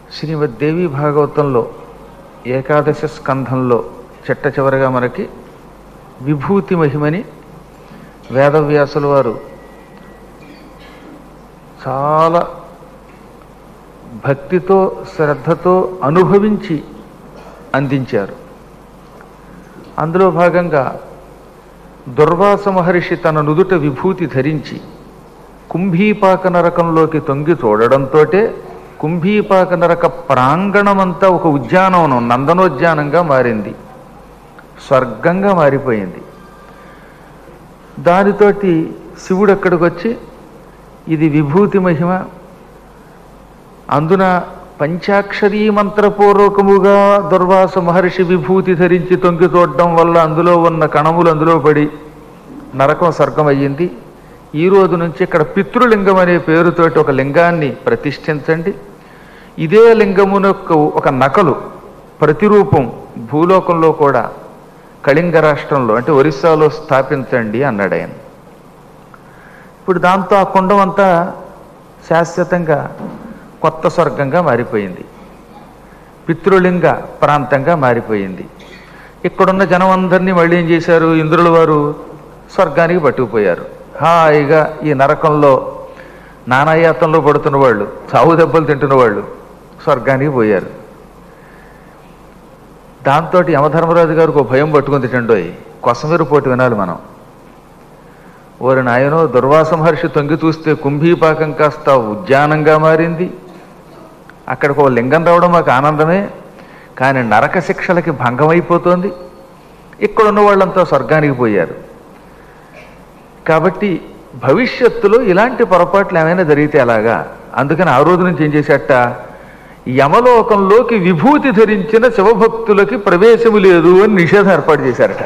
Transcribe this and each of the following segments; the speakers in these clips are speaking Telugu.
శ్రీమద్ దేవి భాగవతంలో ఏకాదశ స్కంధంలో చిట్ట చివరగా మనకి విభూతి మహిమని వేదవ్యాసుల వారు చాలా భక్తితో శ్రద్ధతో అనుభవించి అందించారు అందులో భాగంగా దుర్వాస మహర్షి తన నుదుట విభూతి ధరించి కుంభీపాక నరకంలోకి తొంగి చూడడంతో కుంభీపాక నరక ప్రాంగణమంతా ఒక ఉద్యానవనం నందనోద్యానంగా మారింది స్వర్గంగా మారిపోయింది దానితోటి శివుడు అక్కడికి వచ్చి ఇది విభూతి మహిమ అందున పంచాక్షరీ మంత్రపూర్వకముగా దుర్వాస మహర్షి విభూతి ధరించి తొంగి చూడడం వల్ల అందులో ఉన్న కణములు అందులో పడి నరకం స్వర్గం అయ్యింది ఈ రోజు నుంచి ఇక్కడ పితృలింగం అనే పేరుతోటి ఒక లింగాన్ని ప్రతిష్ఠించండి ఇదే లింగమునకు ఒక నకలు ప్రతిరూపం భూలోకంలో కూడా కళింగ రాష్ట్రంలో అంటే ఒరిస్సాలో స్థాపించండి అన్నాడు ఆయన ఇప్పుడు దాంతో ఆ కుండం అంతా శాశ్వతంగా కొత్త స్వర్గంగా మారిపోయింది పితృలింగ ప్రాంతంగా మారిపోయింది ఇక్కడున్న జనం అందరినీ మళ్ళీ ఏం చేశారు ఇంద్రుల వారు స్వర్గానికి పట్టుకుపోయారు హాయిగా ఈ నరకంలో నానాయాతంలో పడుతున్న వాళ్ళు చావు దెబ్బలు తింటున్న వాళ్ళు స్వర్గానికి పోయారు దాంతో యమధర్మరాజు గారికి ఒక భయం పట్టుకుని తిట్టండోయ్ కొసమీరు పోటీ వినాలి మనం ఓరి నాయనో దుర్వాస మహర్షి తొంగి చూస్తే కుంభీపాకం కాస్త ఉద్యానంగా మారింది అక్కడికి ఒక లింగం రావడం మాకు ఆనందమే కానీ నరక శిక్షలకి భంగమైపోతోంది ఇక్కడ ఉన్న వాళ్ళంతా స్వర్గానికి పోయారు కాబట్టి భవిష్యత్తులో ఇలాంటి పొరపాట్లు ఏమైనా జరిగితే అలాగా అందుకని ఆ రోజు నుంచి ఏం చేశాట యమలోకంలోకి విభూతి ధరించిన శివభక్తులకి ప్రవేశము లేదు అని నిషేధం ఏర్పాటు చేశారట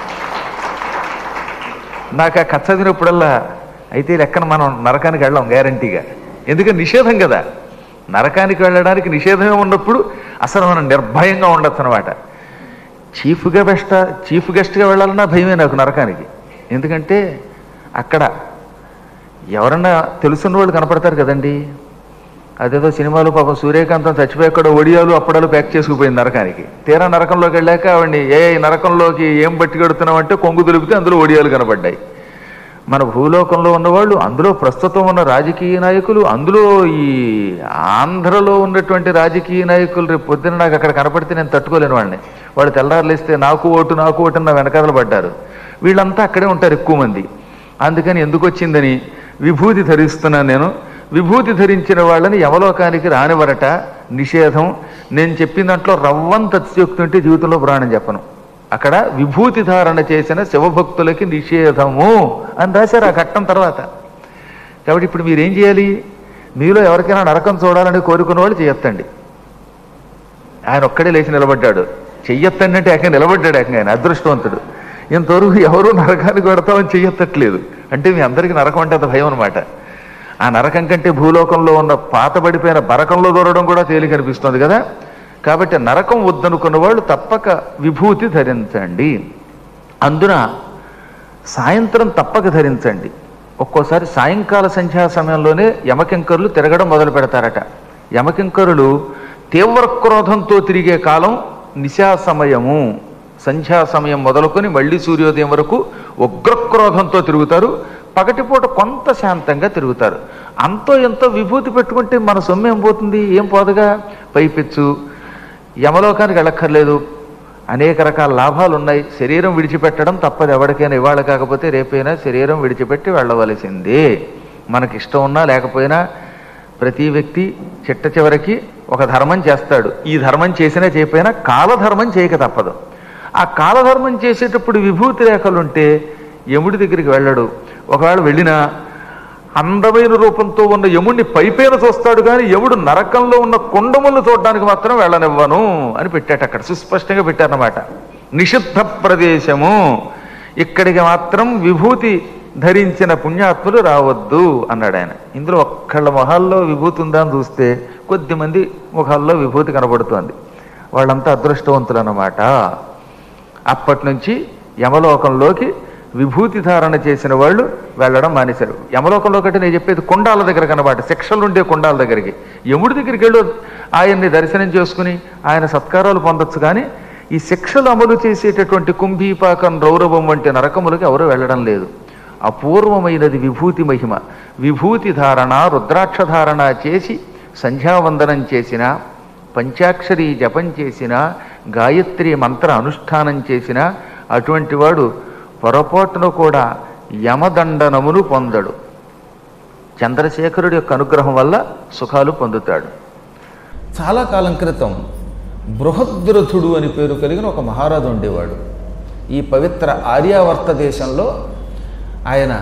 నాకు ఆ కథ చదివినప్పుడల్లా అయితే లెక్కన మనం నరకానికి వెళ్ళాం గ్యారంటీగా ఎందుకంటే నిషేధం కదా నరకానికి వెళ్ళడానికి నిషేధమే ఉన్నప్పుడు అసలు మనం నిర్భయంగా ఉండొచ్చు అనమాట చీఫ్గా బెస్ట్ చీఫ్ గెస్ట్గా వెళ్ళాలన్నా భయమే నాకు నరకానికి ఎందుకంటే అక్కడ ఎవరన్నా తెలుసున్న వాళ్ళు కనపడతారు కదండి అదేదో సినిమాలో పాపం సూర్యకాంతం చచ్చిపోయాక్కడ ఒడియాలు అప్పడాలు ప్యాక్ చేసుకుపోయింది నరకానికి తీరా నరకంలోకి వెళ్ళాక ఆవిడ్ని ఏ నరకంలోకి ఏం బట్టి కడుతున్నామంటే కొంగు దొరికితే అందులో ఒడియాలు కనపడ్డాయి మన భూలోకంలో ఉన్నవాళ్ళు అందులో ప్రస్తుతం ఉన్న రాజకీయ నాయకులు అందులో ఈ ఆంధ్రలో ఉన్నటువంటి రాజకీయ నాయకులు రేపు పొద్దున నాకు అక్కడ కనపడితే నేను తట్టుకోలేను వాళ్ళని వాళ్ళు తెల్లారులేస్తే నాకు ఓటు నాకు ఓటు నా వెనకాల పడ్డారు వీళ్ళంతా అక్కడే ఉంటారు ఎక్కువ మంది అందుకని ఎందుకు వచ్చిందని విభూతి ధరిస్తున్నాను నేను విభూతి ధరించిన వాళ్ళని యమలోకానికి రానివరట నిషేధం నేను చెప్పిన దాంట్లో రవ్వంత అతిశయోక్తి ఉంటే జీవితంలో ప్రాణం చెప్పను అక్కడ విభూతి ధారణ చేసిన శివభక్తులకి నిషేధము అని రాశారు ఆ ఘట్టం తర్వాత కాబట్టి ఇప్పుడు మీరేం చేయాలి మీలో ఎవరికైనా నరకం చూడాలని కోరుకున్న వాళ్ళు చేయొత్తండి ఆయన ఒక్కడే లేచి నిలబడ్డాడు చెయ్యొత్తండి అంటే ఏకంగా నిలబడ్డాడు ఏకంగా ఆయన అదృష్టవంతుడు ఇంతవరకు ఎవరు నరకానికి పెడతామని చెయ్యొత్తట్లేదు అంటే మీ అందరికీ నరకం అంటే అంత భయం అనమాట ఆ నరకం కంటే భూలోకంలో ఉన్న పాతబడిపోయిన బరకంలో దూరడం కూడా తేలిక అనిపిస్తుంది కదా కాబట్టి నరకం వద్దనుకున్న వాళ్ళు తప్పక విభూతి ధరించండి అందున సాయంత్రం తప్పక ధరించండి ఒక్కోసారి సాయంకాల సంధ్యా సమయంలోనే యమకింకరులు తిరగడం మొదలు పెడతారట యమకింకరులు తీవ్ర క్రోధంతో తిరిగే కాలం నిశా సమయము సంధ్యా సమయం మొదలుకొని మళ్ళీ సూర్యోదయం వరకు ఉగ్రక్రోధంతో తిరుగుతారు పగటిపూట కొంత శాంతంగా తిరుగుతారు అంతో ఎంతో విభూతి పెట్టుకుంటే మన సొమ్మేం పోతుంది ఏం పోదుగా పైపెచ్చు యమలోకానికి వెళ్ళక్కర్లేదు అనేక రకాల లాభాలు ఉన్నాయి శరీరం విడిచిపెట్టడం తప్పదు ఎవరికైనా ఇవాళ కాకపోతే రేపైనా శరీరం విడిచిపెట్టి వెళ్ళవలసిందే మనకి ఇష్టం ఉన్నా లేకపోయినా ప్రతి వ్యక్తి చిట్ట చివరికి ఒక ధర్మం చేస్తాడు ఈ ధర్మం చేసినా చేయకపోయినా కాలధర్మం చేయక తప్పదు ఆ కాలధర్మం చేసేటప్పుడు విభూతి రేఖలుంటే యముడి దగ్గరికి వెళ్ళడు ఒకవేళ వెళ్ళినా అందమైన రూపంతో ఉన్న యముడిని పైపైన చూస్తాడు కానీ యముడు నరకంలో ఉన్న కుండములను చూడడానికి మాత్రం వెళ్ళనివ్వను అని పెట్టాట అక్కడ సుస్పష్టంగా పెట్టారన్నమాట నిషిద్ధ ప్రదేశము ఇక్కడికి మాత్రం విభూతి ధరించిన పుణ్యాత్ములు రావద్దు అన్నాడు ఆయన ఇందులో ఒక్కళ్ళ మొహాల్లో విభూతి ఉందా అని చూస్తే కొద్దిమంది ముఖాల్లో విభూతి కనబడుతోంది వాళ్ళంతా అదృష్టవంతులు అన్నమాట అప్పటి నుంచి యమలోకంలోకి విభూతి ధారణ చేసిన వాళ్ళు వెళ్ళడం మానేశారు యమలోకంలో కంటే నేను చెప్పేది కొండాల దగ్గర కనమాట శిక్షలు ఉండే కొండాల దగ్గరికి యముడి దగ్గరికి వెళ్ళు ఆయన్ని దర్శనం చేసుకుని ఆయన సత్కారాలు పొందొచ్చు కానీ ఈ శిక్షలు అమలు చేసేటటువంటి కుంభీపాకం రౌరవం వంటి నరకములకు ఎవరు వెళ్ళడం లేదు అపూర్వమైనది విభూతి మహిమ విభూతి ధారణ రుద్రాక్ష ధారణ చేసి సంధ్యావందనం చేసిన పంచాక్షరి జపం చేసిన గాయత్రి మంత్ర అనుష్ఠానం చేసిన అటువంటి వాడు పొరపాటును కూడా యమదండనమును పొందడు చంద్రశేఖరుడి యొక్క అనుగ్రహం వల్ల సుఖాలు పొందుతాడు చాలా కాలం క్రితం బృహద్రథుడు అని పేరు కలిగిన ఒక మహారాజు ఉండేవాడు ఈ పవిత్ర ఆర్యావర్త దేశంలో ఆయన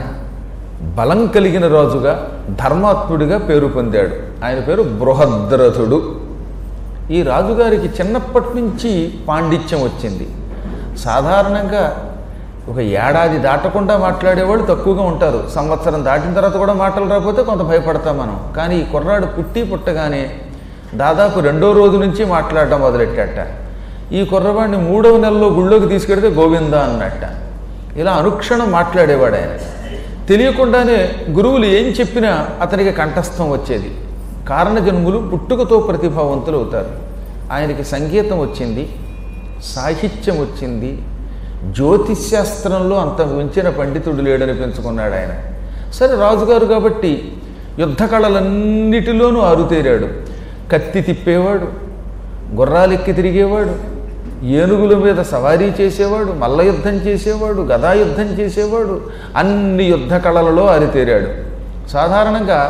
బలం కలిగిన రాజుగా ధర్మాత్ముడిగా పేరు పొందాడు ఆయన పేరు బృహద్రథుడు ఈ రాజుగారికి చిన్నప్పటి నుంచి పాండిత్యం వచ్చింది సాధారణంగా ఒక ఏడాది దాటకుండా మాట్లాడేవాళ్ళు తక్కువగా ఉంటారు సంవత్సరం దాటిన తర్వాత కూడా మాటలు రాకపోతే కొంత భయపడతాం మనం కానీ ఈ కుర్రాడు పుట్టి పుట్టగానే దాదాపు రెండో రోజు నుంచి మాట్లాడడం మొదలెట్టాట ఈ కుర్రవాడిని మూడవ నెలలో గుళ్ళోకి తీసుకెడితే గోవింద అన్నట్ట ఇలా అనుక్షణం మాట్లాడేవాడు ఆయన తెలియకుండానే గురువులు ఏం చెప్పినా అతనికి కంఠస్థం వచ్చేది కారణజన్ములు పుట్టుకతో ప్రతిభావంతులు అవుతారు ఆయనకి సంగీతం వచ్చింది సాహిత్యం వచ్చింది జ్యోతిశాస్త్రంలో అంత మించిన పండితుడు లేడని పెంచుకున్నాడు ఆయన సరే రాజుగారు కాబట్టి యుద్ధ కళలన్నిటిలోనూ ఆరుతేరాడు కత్తి తిప్పేవాడు గుర్రాలెక్కి తిరిగేవాడు ఏనుగుల మీద సవారీ చేసేవాడు మల్ల యుద్ధం చేసేవాడు గదా యుద్ధం చేసేవాడు అన్ని యుద్ధ కళలలో ఆరితేరాడు సాధారణంగా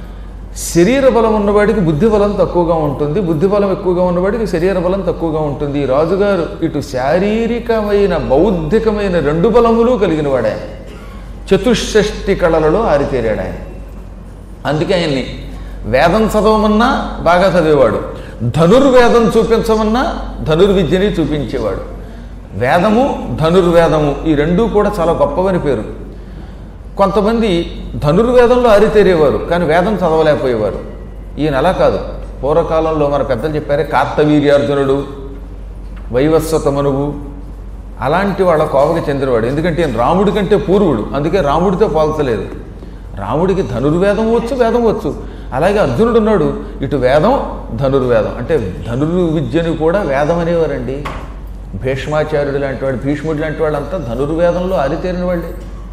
శరీర బలం ఉన్నవాడికి బుద్ధి బలం తక్కువగా ఉంటుంది బుద్ధి బలం ఎక్కువగా ఉన్నవాడికి శరీర బలం తక్కువగా ఉంటుంది ఈ రాజుగారు ఇటు శారీరకమైన బౌద్ధికమైన రెండు బలములు కలిగిన వాడు ఆయన చతుషష్టి కళలలో ఆరితేరాడు ఆయన అందుకే ఆయన్ని వేదం చదవమన్నా బాగా చదివేవాడు ధనుర్వేదం చూపించమన్నా ధనుర్విద్యని చూపించేవాడు వేదము ధనుర్వేదము ఈ రెండూ కూడా చాలా గొప్పవని పేరు కొంతమంది ధనుర్వేదంలో ఆరితేరేవారు కానీ వేదం చదవలేకపోయేవారు ఈయన అలా కాదు పూర్వకాలంలో మన పెద్దలు చెప్పారే కార్తవీర్యార్జునుడు వైవస్వతమనువు అలాంటి వాళ్ళ కోవకి చెందినవాడు ఎందుకంటే ఈయన రాముడి కంటే పూర్వుడు అందుకే రాముడితో పోల్చలేదు రాముడికి ధనుర్వేదం వచ్చు వేదం వచ్చు అలాగే అర్జునుడు ఉన్నాడు ఇటు వేదం ధనుర్వేదం అంటే ధనుర్విద్యని కూడా వేదం అనేవారండి భీష్మాచార్యుడు లాంటి వాడు భీష్ముడు లాంటి వాళ్ళంతా ధనుర్వేదంలో ఆరితేరిన వాళ్ళే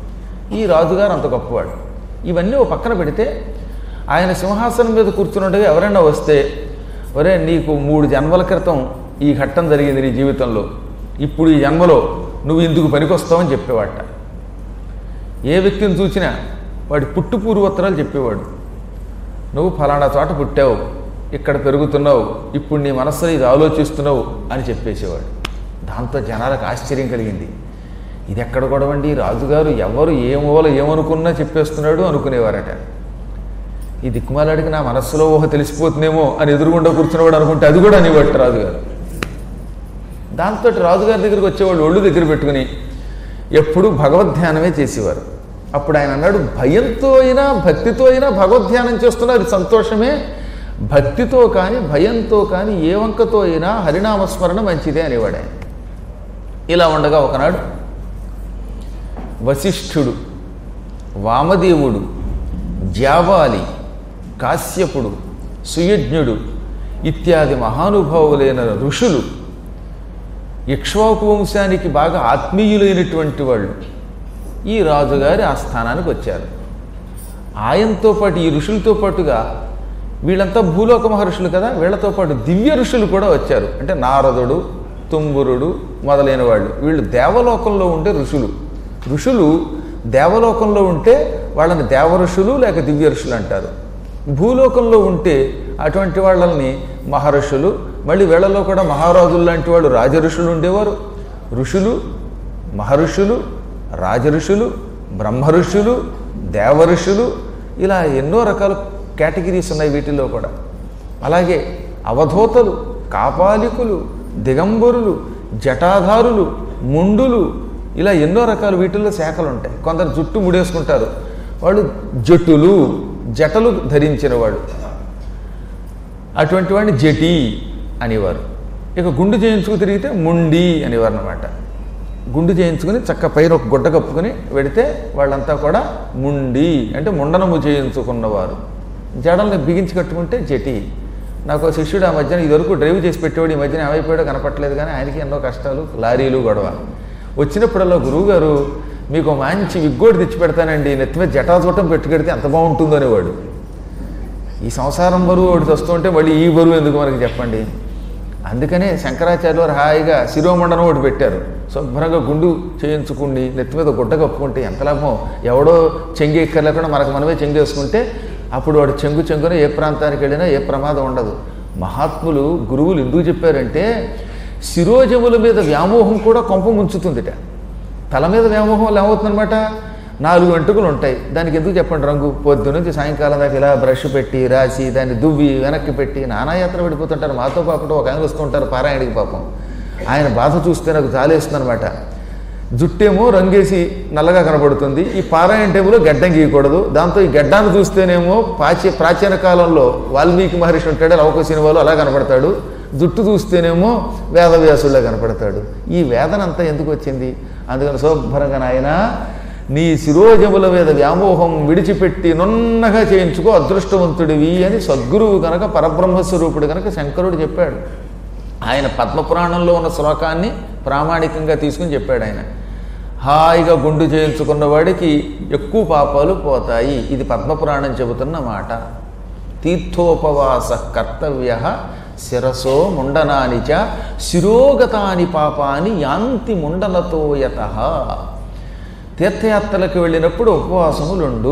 ఈ రాజుగారు అంత గొప్పవాడు ఇవన్నీ ఓ పక్కన పెడితే ఆయన సింహాసనం మీద కూర్చున్నట్టుగా ఎవరైనా వస్తే ఒరే నీకు మూడు జన్మల క్రితం ఈ ఘట్టం జరిగింది నీ జీవితంలో ఇప్పుడు ఈ జన్మలో నువ్వు ఇందుకు పనికొస్తావని చెప్పేవాట ఏ వ్యక్తిని చూసినా వాడి పుట్టు పూర్వోత్తరాలు చెప్పేవాడు నువ్వు ఫలానా చోట పుట్టావు ఇక్కడ పెరుగుతున్నావు ఇప్పుడు నీ మనస్సులో ఇది ఆలోచిస్తున్నావు అని చెప్పేసేవాడు దాంతో జనాలకు ఆశ్చర్యం కలిగింది ఇది ఎక్కడ గొడవండి రాజుగారు ఎవరు ఏమోలో ఏమనుకున్నా చెప్పేస్తున్నాడు అనుకునేవారట ఈ దిక్కుమాలాడికి నా మనస్సులో ఊహ తెలిసిపోతుందేమో అని ఎదురుగుండా కూర్చున్నవాడు అనుకుంటే అది కూడా అనేవాట రాజుగారు దాంతో రాజుగారి దగ్గరికి వచ్చేవాళ్ళు ఒళ్ళు దగ్గర పెట్టుకుని ఎప్పుడూ భగవద్ధ్యానమే చేసేవారు అప్పుడు ఆయన అన్నాడు భయంతో అయినా భక్తితో అయినా భగవద్ధ్యానం చేస్తున్నారు ఇది సంతోషమే భక్తితో కానీ భయంతో కానీ ఏ వంకతో అయినా హరినామస్మరణ మంచిదే అనేవాడు ఆయన ఇలా ఉండగా ఒకనాడు వశిష్ఠుడు వామదేవుడు జాబాలి కాశ్యపుడు సుయజ్ఞుడు ఇత్యాది మహానుభావులైన ఋషులు ఇక్ష్వాకు వంశానికి బాగా ఆత్మీయులైనటువంటి వాళ్ళు ఈ రాజుగారి ఆస్థానానికి వచ్చారు ఆయనతో పాటు ఈ ఋషులతో పాటుగా వీళ్ళంతా భూలోక మహర్షులు కదా వీళ్ళతో పాటు దివ్య ఋషులు కూడా వచ్చారు అంటే నారదుడు తుంబురుడు మొదలైన వాళ్ళు వీళ్ళు దేవలోకంలో ఉండే ఋషులు ఋషులు దేవలోకంలో ఉంటే వాళ్ళని దేవ ఋషులు లేక దివ్య ఋషులు అంటారు భూలోకంలో ఉంటే అటువంటి వాళ్ళని మహర్షులు మళ్ళీ వీళ్ళలో కూడా మహారాజులు లాంటి వాళ్ళు రాజ ఋషులు ఉండేవారు ఋషులు మహర్షులు రాజ ఋషులు బ్రహ్మ ఋషులు దేవ ఋషులు ఇలా ఎన్నో రకాల కేటగిరీస్ ఉన్నాయి వీటిల్లో కూడా అలాగే అవధూతలు కాపాలికులు దిగంబరులు జటాధారులు ముండులు ఇలా ఎన్నో రకాల వీటిల్లో శాఖలు ఉంటాయి కొందరు జుట్టు ముడేసుకుంటారు వాళ్ళు జట్టులు జటలు ధరించిన వాడు అటువంటి వాడిని జటి అనేవారు ఇక గుండు చేయించుకు తిరిగితే ముండి అనేవారు అనమాట గుండు చేయించుకుని చక్క పైన ఒక గుడ్డ కప్పుకొని వెడితే వాళ్ళంతా కూడా ముండి అంటే ముండనము చేయించుకున్నవారు జడల్ని బిగించి కట్టుకుంటే జటి నాకు ఒక శిష్యుడు ఆ మధ్యన ఇదివరకు డ్రైవ్ చేసి పెట్టేవాడు ఈ మధ్యన ఏమైపోయాడో కనపట్లేదు కానీ ఆయనకి ఎన్నో కష్టాలు లారీలు గొడవ వచ్చినప్పుడల్లా గురువుగారు మీకు మంచి విగ్గోడి తెచ్చి పెడతానండి నెత్తి మీద జటాచూటం పెట్టుకెడితే ఎంత బాగుంటుందో అనేవాడు ఈ సంసారం బరువు ఒకటి వస్తుంటే మళ్ళీ ఈ బరువు ఎందుకు మనకి చెప్పండి అందుకనే శంకరాచార్యులు వారు హాయిగా శిరోమండనం ఒకటి పెట్టారు శుభ్రంగా గుండు చేయించుకుని నెత్తి మీద గుడ్డ కప్పుకుంటే ఎంత లాభం ఎవడో చెంగి ఎక్కర్లేకుండా మనకు మనమే చెంగి వేసుకుంటే అప్పుడు వాడు చెంగు చెంగున ఏ ప్రాంతానికి వెళ్ళినా ఏ ప్రమాదం ఉండదు మహాత్ములు గురువులు ఎందుకు చెప్పారంటే శిరోజముల మీద వ్యామోహం కూడా కొంప ముంచుతుందిట తల మీద వ్యామోహం వల్ల ఏమవుతుందన్నమాట నాలుగు వెంట్రుకలు ఉంటాయి దానికి ఎందుకు చెప్పండి రంగు పొద్దు నుంచి సాయంకాలం దాకా ఇలా బ్రష్ పెట్టి రాసి దాన్ని దువ్వి వెనక్కి పెట్టి నానాయాత్ర పడిపోతుంటారు మాతో పాపం ఒక ఆయన వస్తుంటారు పారాయణకి పాపం ఆయన బాధ చూస్తే నాకు జాలేస్తుందనమాట జుట్టేమో రంగేసి నల్లగా కనబడుతుంది ఈ పారాయణ టేబుల్లో గడ్డం గీయకూడదు దాంతో ఈ గడ్డాన్ని చూస్తేనేమో ప్రాచీ ప్రాచీన కాలంలో వాల్మీకి మహర్షి ఉంటాడు లవక సినిమాలో అలా కనపడతాడు జుట్టు చూస్తేనేమో వేదవ్యాసుల్లో కనపడతాడు ఈ వేదన అంతా ఎందుకు వచ్చింది అందుకని శుభ్రంగా నాయన నీ శిరోజముల మీద వ్యామోహం విడిచిపెట్టి నున్నగా చేయించుకో అదృష్టవంతుడివి అని సద్గురువు కనుక పరబ్రహ్మస్వరూపుడు కనుక శంకరుడు చెప్పాడు ఆయన పద్మపురాణంలో ఉన్న శ్లోకాన్ని ప్రామాణికంగా తీసుకుని చెప్పాడు ఆయన హాయిగా గుండు చేయించుకున్న వాడికి ఎక్కువ పాపాలు పోతాయి ఇది పద్మపురాణం చెబుతున్న మాట తీర్థోపవాస కర్తవ్య శిరసో ముండనాని చ శిరోగతాని పాపాని యాంతి ముండనతో యత తీర్థయాత్రలకు వెళ్ళినప్పుడు ఉపవాసములుండు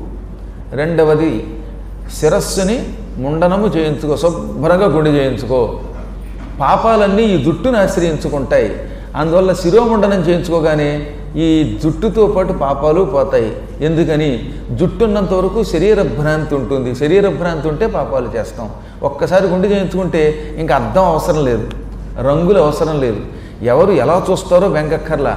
రెండవది శిరస్సుని ముండనము చేయించుకో శుభ్రంగా గుండు చేయించుకో పాపాలన్నీ ఈ జుట్టును ఆశ్రయించుకుంటాయి అందువల్ల శిరోముండనం చేయించుకోగానే ఈ జుట్టుతో పాటు పాపాలు పోతాయి ఎందుకని జుట్టున్నంత వరకు శరీర భ్రాంతి ఉంటుంది శరీర భ్రాంతి ఉంటే పాపాలు చేస్తాం ఒక్కసారి గుండు చేయించుకుంటే ఇంకా అర్థం అవసరం లేదు రంగులు అవసరం లేదు ఎవరు ఎలా చూస్తారో బెంకక్కర్లా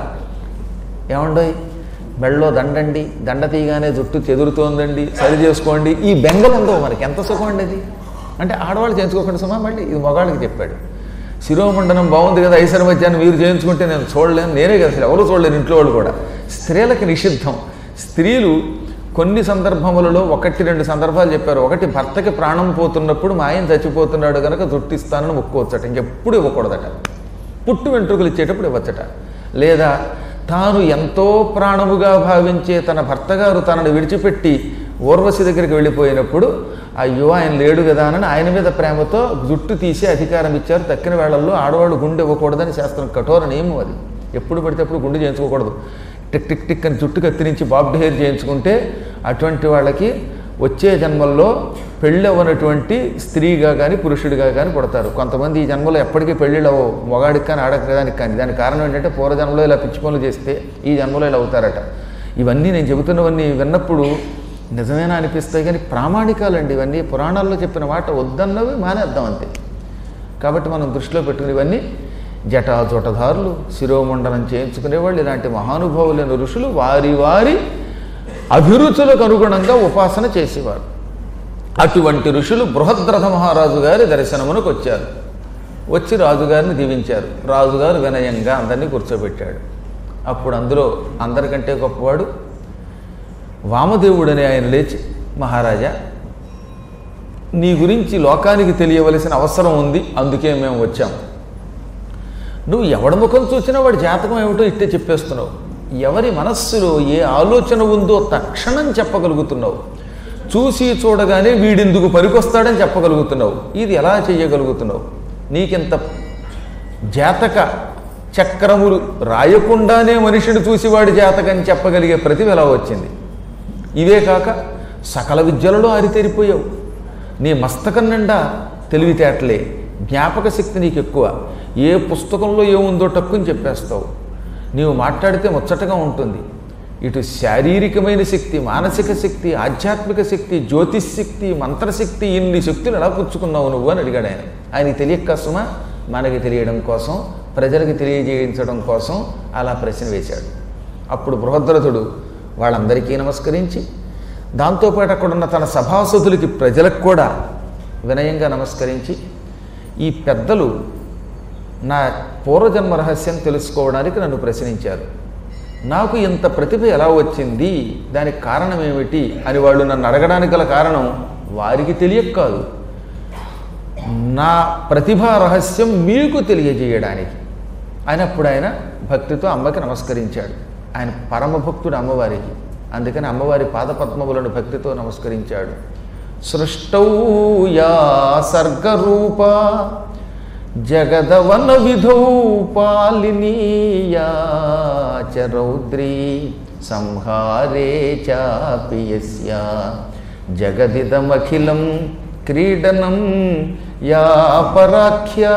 ఏమండోయ్ మెళ్ళో దండండి దండ తీయగానే జుట్టు చెదురుతోందండి సరి చేసుకోండి ఈ బెంగలు ఉండవు మనకి ఎంత సుఖం అండి అది అంటే ఆడవాళ్ళు చేయించుకోకుండా సుమా మళ్ళీ ఇది మగాళ్ళకి చెప్పాడు శిరోమండనం బాగుంది కదా ఐశ్వర్య మధ్యాహ్నం మీరు చేయించుకుంటే నేను చూడలేను నేనే కదా అసలు ఎవరు చూడలేను ఇంట్లో వాళ్ళు కూడా స్త్రీలకి నిషిద్ధం స్త్రీలు కొన్ని సందర్భములలో ఒకటి రెండు సందర్భాలు చెప్పారు ఒకటి భర్తకి ప్రాణం పోతున్నప్పుడు మా ఆయన చచ్చిపోతున్నాడు కనుక జుట్టు ఇస్తానని మొక్కువచ్చట ఇంకెప్పుడు ఇవ్వకూడదట పుట్టు వెంట్రుకలు ఇచ్చేటప్పుడు ఇవ్వచ్చట లేదా తాను ఎంతో ప్రాణముగా భావించే తన భర్త గారు తనను విడిచిపెట్టి ఊర్వశి దగ్గరికి వెళ్ళిపోయినప్పుడు అయ్యో ఆయన లేడు కదా అని ఆయన మీద ప్రేమతో జుట్టు తీసి అధికారం ఇచ్చారు తక్కిన వేళల్లో ఆడవాళ్ళు గుండె ఇవ్వకూడదని శాస్త్రం కఠోర నియమం అది ఎప్పుడు పడితే అప్పుడు గుండె చేయించుకోకూడదు టిక్ టిక్ టిక్ అని జుట్టు కత్తిరించి బాబ్డ్ హెయిర్ చేయించుకుంటే అటువంటి వాళ్ళకి వచ్చే జన్మల్లో పెళ్ళవనటువంటి స్త్రీగా కానీ పురుషుడిగా కానీ పుడతారు కొంతమంది ఈ జన్మలో ఎప్పటికీ పెళ్ళిళ్ళవు మొగాడికి కానీ ఆడదానికి కానీ దానికి కారణం ఏంటంటే పూర్వజన్మలో ఇలా పిచ్చి పనులు చేస్తే ఈ జన్మలో ఇలా అవుతారట ఇవన్నీ నేను చెబుతున్నవన్నీ విన్నప్పుడు నిజమేనా అనిపిస్తాయి కానీ ప్రామాణికాలండి ఇవన్నీ పురాణాల్లో చెప్పిన మాట వద్దన్నవి మానేద్దాం అంతే కాబట్టి మనం దృష్టిలో పెట్టుకుని ఇవన్నీ జటాజుటధారులు శిరోమండనం చేయించుకునేవాళ్ళు ఇలాంటి మహానుభావులైన ఋషులు వారి వారి అభిరుచులకు అనుగుణంగా ఉపాసన చేసేవారు అటువంటి ఋషులు బృహద్రథ మహారాజు గారి దర్శనమునకు వచ్చారు వచ్చి రాజుగారిని దీవించారు రాజుగారు వినయంగా అందరినీ కూర్చోబెట్టాడు అప్పుడు అందులో అందరికంటే గొప్పవాడు వామదేవుడని ఆయన లేచి మహారాజా నీ గురించి లోకానికి తెలియవలసిన అవసరం ఉంది అందుకే మేము వచ్చాం నువ్వు ఎవడి ముఖం చూసినా వాడి జాతకం ఏమిటో ఇట్టే చెప్పేస్తున్నావు ఎవరి మనస్సులో ఏ ఆలోచన ఉందో తక్షణం చెప్పగలుగుతున్నావు చూసి చూడగానే వీడెందుకు పనికొస్తాడని చెప్పగలుగుతున్నావు ఇది ఎలా చేయగలుగుతున్నావు నీకింత జాతక చక్రములు రాయకుండానే మనిషిని చూసి వాడి జాతకం చెప్పగలిగే ప్రతిభ ఎలా వచ్చింది ఇవే కాక సకల విద్యలలో ఆరితేరిపోయావు నీ మస్తకం నిండా తెలివితేటలే జ్ఞాపక శక్తి నీకు ఎక్కువ ఏ పుస్తకంలో ఏముందో టక్కుని చెప్పేస్తావు నీవు మాట్లాడితే ముచ్చటగా ఉంటుంది ఇటు శారీరకమైన శక్తి మానసిక శక్తి ఆధ్యాత్మిక శక్తి జ్యోతిష్ శక్తి మంత్రశక్తి ఇన్ని శక్తులు ఎలా పుచ్చుకున్నావు నువ్వు అని అడిగాడు ఆయన ఆయనకి తెలియక కష్టమా మనకి తెలియడం కోసం ప్రజలకు తెలియజేయించడం కోసం అలా ప్రశ్న వేశాడు అప్పుడు బృహద్రథుడు వాళ్ళందరికీ నమస్కరించి దాంతోపాటు అక్కడున్న తన సభాసదులకి ప్రజలకు కూడా వినయంగా నమస్కరించి ఈ పెద్దలు నా పూర్వజన్మ రహస్యం తెలుసుకోవడానికి నన్ను ప్రశ్నించారు నాకు ఇంత ప్రతిభ ఎలా వచ్చింది దానికి కారణం ఏమిటి అని వాళ్ళు నన్ను అడగడానికి గల కారణం వారికి తెలియక కాదు నా ప్రతిభా రహస్యం మీకు తెలియజేయడానికి ఆయన అప్పుడు ఆయన భక్తితో అమ్మకి నమస్కరించాడు ఆయన పరమభక్తుడు అమ్మవారికి అందుకని అమ్మవారి పాదపద్మములను భక్తితో నమస్కరించాడు సృష్టౌ యా సర్గరూప జగదవన విధౌ పాలినీయా చ రౌద్రీ సంహారే చాపి యస్యా జగదిదమఖిలం క్రీడనం యా పరాఖ్యా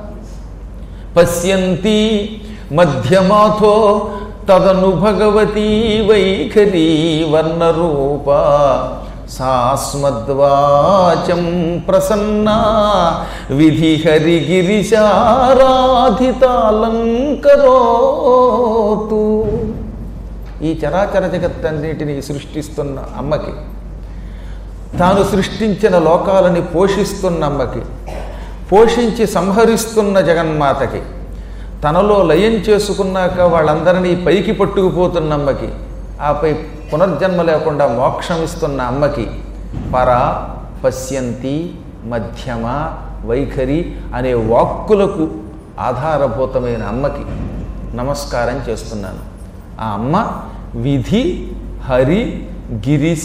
పశ్యంతి మధ్యమాథో తదను భగవతీ వైఖరీ వర్ణరూప సాస్మద్వాచం ప్రసన్నా విధి హరిగిరిశారాధితాలంకరోతు ఈ చరాచర జగత్తన్నిటిని సృష్టిస్తున్న అమ్మకి తాను సృష్టించిన లోకాలని పోషిస్తున్న అమ్మకి పోషించి సంహరిస్తున్న జగన్మాతకి తనలో లయం చేసుకున్నాక వాళ్ళందరినీ పైకి పట్టుకుపోతున్న అమ్మకి ఆపై పునర్జన్మ లేకుండా మోక్షం ఇస్తున్న అమ్మకి పర పశ్యంతి మధ్యమ వైఖరి అనే వాక్కులకు ఆధారభూతమైన అమ్మకి నమస్కారం చేస్తున్నాను ఆ అమ్మ విధి హరి గిరిశ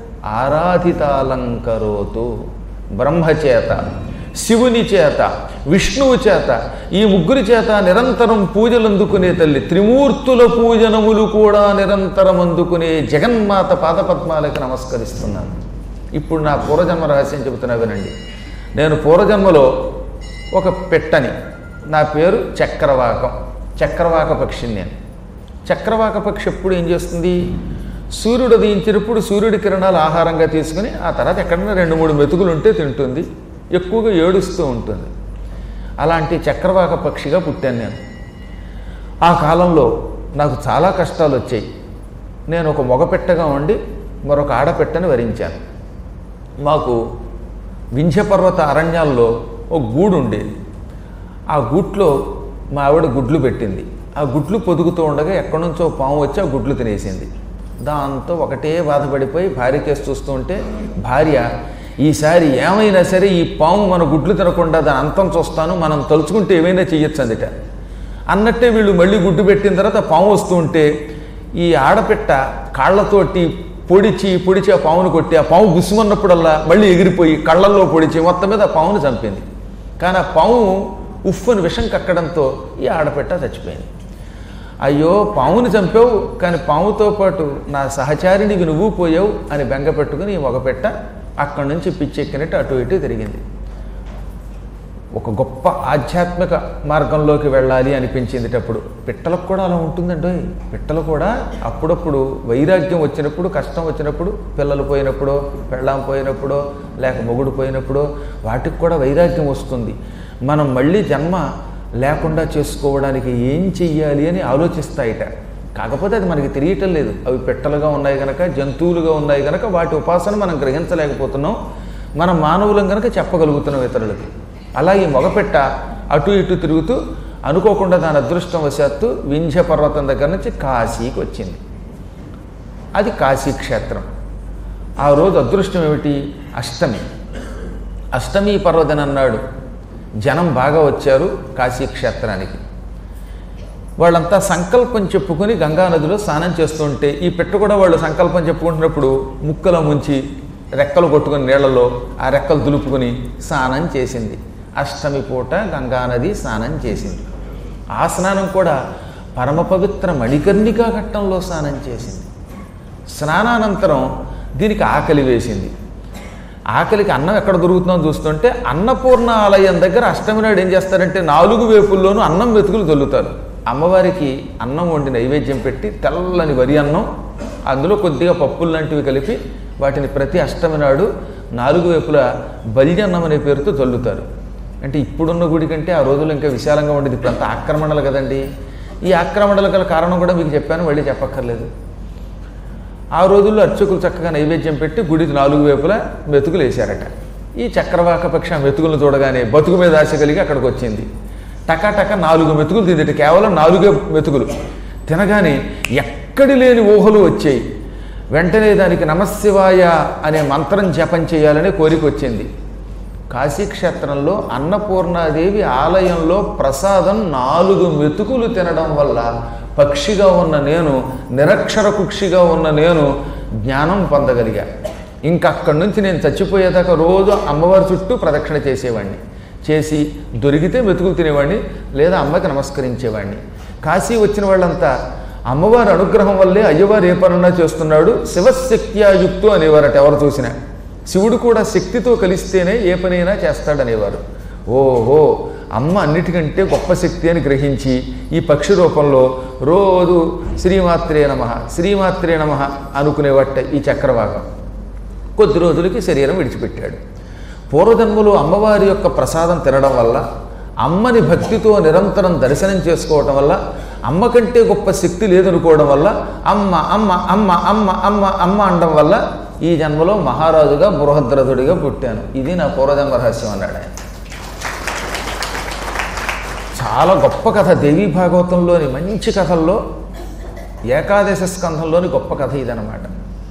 ఆరాధితాలంకరోతు బ్రహ్మచేత శివుని చేత విష్ణువు చేత ఈ ముగ్గురి చేత నిరంతరం పూజలు అందుకునే తల్లి త్రిమూర్తుల పూజనములు కూడా నిరంతరం అందుకునే జగన్మాత పాదపద్మాలకు నమస్కరిస్తున్నాను ఇప్పుడు నా పూర్వజన్మ రహస్యం చెబుతున్నా వినండి నేను పూర్వజన్మలో ఒక పెట్టని నా పేరు చక్రవాకం చక్రవాక పక్షిని నేను చక్రవాక పక్షి ఎప్పుడు ఏం చేస్తుంది సూర్యుడు ఉదయించినప్పుడు సూర్యుడి కిరణాలు ఆహారంగా తీసుకుని ఆ తర్వాత ఎక్కడైనా రెండు మూడు మెతుకులు ఉంటే తింటుంది ఎక్కువగా ఏడుస్తూ ఉంటుంది అలాంటి చక్రవాక పక్షిగా పుట్టాను నేను ఆ కాలంలో నాకు చాలా కష్టాలు వచ్చాయి నేను ఒక మగపెట్టగా ఉండి మరొక ఆడపెట్టని వరించాను మాకు వింధ్యపర్వత అరణ్యాల్లో ఒక గూడు ఉండేది ఆ గూట్లో మా ఆవిడ గుడ్లు పెట్టింది ఆ గుడ్లు పొదుగుతూ ఉండగా ఎక్కడి నుంచో పాము వచ్చి ఆ గుడ్లు తినేసింది దాంతో ఒకటే బాధపడిపోయి భార్య కేసు చూస్తూ ఉంటే భార్య ఈసారి ఏమైనా సరే ఈ పాము మన గుడ్లు తినకుండా దాని అంతం చూస్తాను మనం తలుచుకుంటే ఏమైనా చెయ్యొచ్చు అందుట అన్నట్టే వీళ్ళు మళ్ళీ గుడ్డు పెట్టిన తర్వాత పాము వస్తూ ఉంటే ఈ ఆడపెట్ట కాళ్ళతోటి పొడిచి పొడిచి ఆ పామును కొట్టి ఆ పాము గుసుమన్నప్పుడల్లా మళ్ళీ ఎగిరిపోయి కళ్ళల్లో పొడిచి మొత్తం మీద ఆ పామును చంపింది కానీ ఆ పాము ఉఫ్ఫుని విషం కక్కడంతో ఈ ఆడపెట్ట చచ్చిపోయింది అయ్యో పాముని చంపావు కానీ పాముతో పాటు నా సహచారినివి నువ్వు పోయావు అని బెంగ పెట్టుకుని ఈ మగపెట్ట అక్కడి నుంచి పిచ్చెక్కినట్టు అటు ఇటు తిరిగింది ఒక గొప్ప ఆధ్యాత్మిక మార్గంలోకి వెళ్ళాలి అనిపించింది అప్పుడు పిట్టలకు కూడా అలా ఉంటుందండి పిట్టలు కూడా అప్పుడప్పుడు వైరాగ్యం వచ్చినప్పుడు కష్టం వచ్చినప్పుడు పిల్లలు పోయినప్పుడో పెళ్ళాం పోయినప్పుడో లేక మొగుడు పోయినప్పుడో వాటికి కూడా వైరాగ్యం వస్తుంది మనం మళ్ళీ జన్మ లేకుండా చేసుకోవడానికి ఏం చెయ్యాలి అని ఆలోచిస్తాయిట కాకపోతే అది మనకి తెలియటం లేదు అవి పెట్టలుగా ఉన్నాయి కనుక జంతువులుగా ఉన్నాయి కనుక వాటి ఉపాసన మనం గ్రహించలేకపోతున్నాం మనం మానవులం కనుక చెప్పగలుగుతున్నాం ఇతరులకి అలా ఈ మగపెట్ట అటు ఇటు తిరుగుతూ అనుకోకుండా దాని అదృష్టం వశాత్తు వింధ్య పర్వతం దగ్గర నుంచి కాశీకి వచ్చింది అది కాశీ క్షేత్రం ఆ రోజు అదృష్టం ఏమిటి అష్టమి అష్టమి పర్వతం అన్నాడు జనం బాగా వచ్చారు కాశీ క్షేత్రానికి వాళ్ళంతా సంకల్పం చెప్పుకొని గంగానదిలో స్నానం చేస్తుంటే ఈ పెట్ట కూడా వాళ్ళు సంకల్పం చెప్పుకుంటున్నప్పుడు ముక్కలో ముంచి రెక్కలు కొట్టుకుని నీళ్లలో ఆ రెక్కలు దులుపుకొని స్నానం చేసింది అష్టమి పూట గంగానది స్నానం చేసింది ఆ స్నానం కూడా పరమ పవిత్ర మణికర్ణికా ఘట్టంలో స్నానం చేసింది స్నానానంతరం దీనికి ఆకలి వేసింది ఆకలికి అన్నం ఎక్కడ దొరుకుతుందో చూస్తుంటే అన్నపూర్ణ ఆలయం దగ్గర అష్టమి నాడు ఏం చేస్తారంటే నాలుగు వేపుల్లోనూ అన్నం వెతుకులు తొల్లుతారు అమ్మవారికి అన్నం వండి నైవేద్యం పెట్టి తెల్లని వరి అన్నం అందులో కొద్దిగా పప్పులు లాంటివి కలిపి వాటిని ప్రతి అష్టమి నాడు నాలుగు వైపులా బల్యన్నం అనే పేరుతో చల్లుతారు అంటే ఇప్పుడున్న గుడి కంటే ఆ రోజుల్లో ఇంకా విశాలంగా ఉండేది ఇప్పుడు అంత ఆక్రమణలు కదండి ఈ ఆక్రమణలు గల కారణం కూడా మీకు చెప్పాను మళ్ళీ చెప్పక్కర్లేదు ఆ రోజుల్లో అర్చకులు చక్కగా నైవేద్యం పెట్టి గుడి నాలుగు వైపులా మెతుకులు వేశారట ఈ చక్రవాక పక్షి ఆ మెతుకులను చూడగానే బతుకు మీద ఆశ కలిగి అక్కడికి వచ్చింది టకాటక నాలుగు మెతుకులు తిందట కేవలం నాలుగే మెతుకులు తినగానే ఎక్కడి లేని ఊహలు వచ్చాయి వెంటనే దానికి నమశివాయ అనే మంత్రం జపం చేయాలనే కోరిక వచ్చింది కాశీక్షేత్రంలో అన్నపూర్ణాదేవి ఆలయంలో ప్రసాదం నాలుగు మెతుకులు తినడం వల్ల పక్షిగా ఉన్న నేను నిరక్షర కుక్షిగా ఉన్న నేను జ్ఞానం పొందగలిగా ఇంకా అక్కడి నుంచి నేను చచ్చిపోయేదాకా రోజు అమ్మవారి చుట్టూ ప్రదక్షిణ చేసేవాడిని చేసి దొరికితే మెతుకులు తినేవాడిని లేదా అమ్మకి నమస్కరించేవాడిని కాశీ వచ్చిన వాళ్ళంతా అమ్మవారి అనుగ్రహం వల్లే అయ్యవారు ఏ పనున్నా చేస్తున్నాడు శివశక్త్యాయుక్తు అనేవారట ఎవరు చూసినా శివుడు కూడా శక్తితో కలిస్తేనే ఏ పనైనా చేస్తాడనేవారు ఓహో అమ్మ అన్నిటికంటే గొప్ప శక్తి అని గ్రహించి ఈ పక్షి రూపంలో రోజు శ్రీమాత్రే నమ శ్రీమాత్రే నమ అనుకునేవట్ట ఈ చక్రవాకం కొద్ది రోజులకి శరీరం విడిచిపెట్టాడు పూర్వజన్మలో అమ్మవారి యొక్క ప్రసాదం తినడం వల్ల అమ్మని భక్తితో నిరంతరం దర్శనం చేసుకోవటం వల్ల అమ్మ కంటే గొప్ప శక్తి లేదనుకోవడం వల్ల అమ్మ అమ్మ అమ్మ అమ్మ అమ్మ అమ్మ అనడం వల్ల ఈ జన్మలో మహారాజుగా బృహద్రథుడిగా పుట్టాను ఇది నా పూర్వజన్మ రహస్యం అన్నాడు ఆయన చాలా గొప్ప కథ దేవీ భాగవతంలోని మంచి కథల్లో ఏకాదశ స్కంధంలోని గొప్ప కథ ఇదనమాట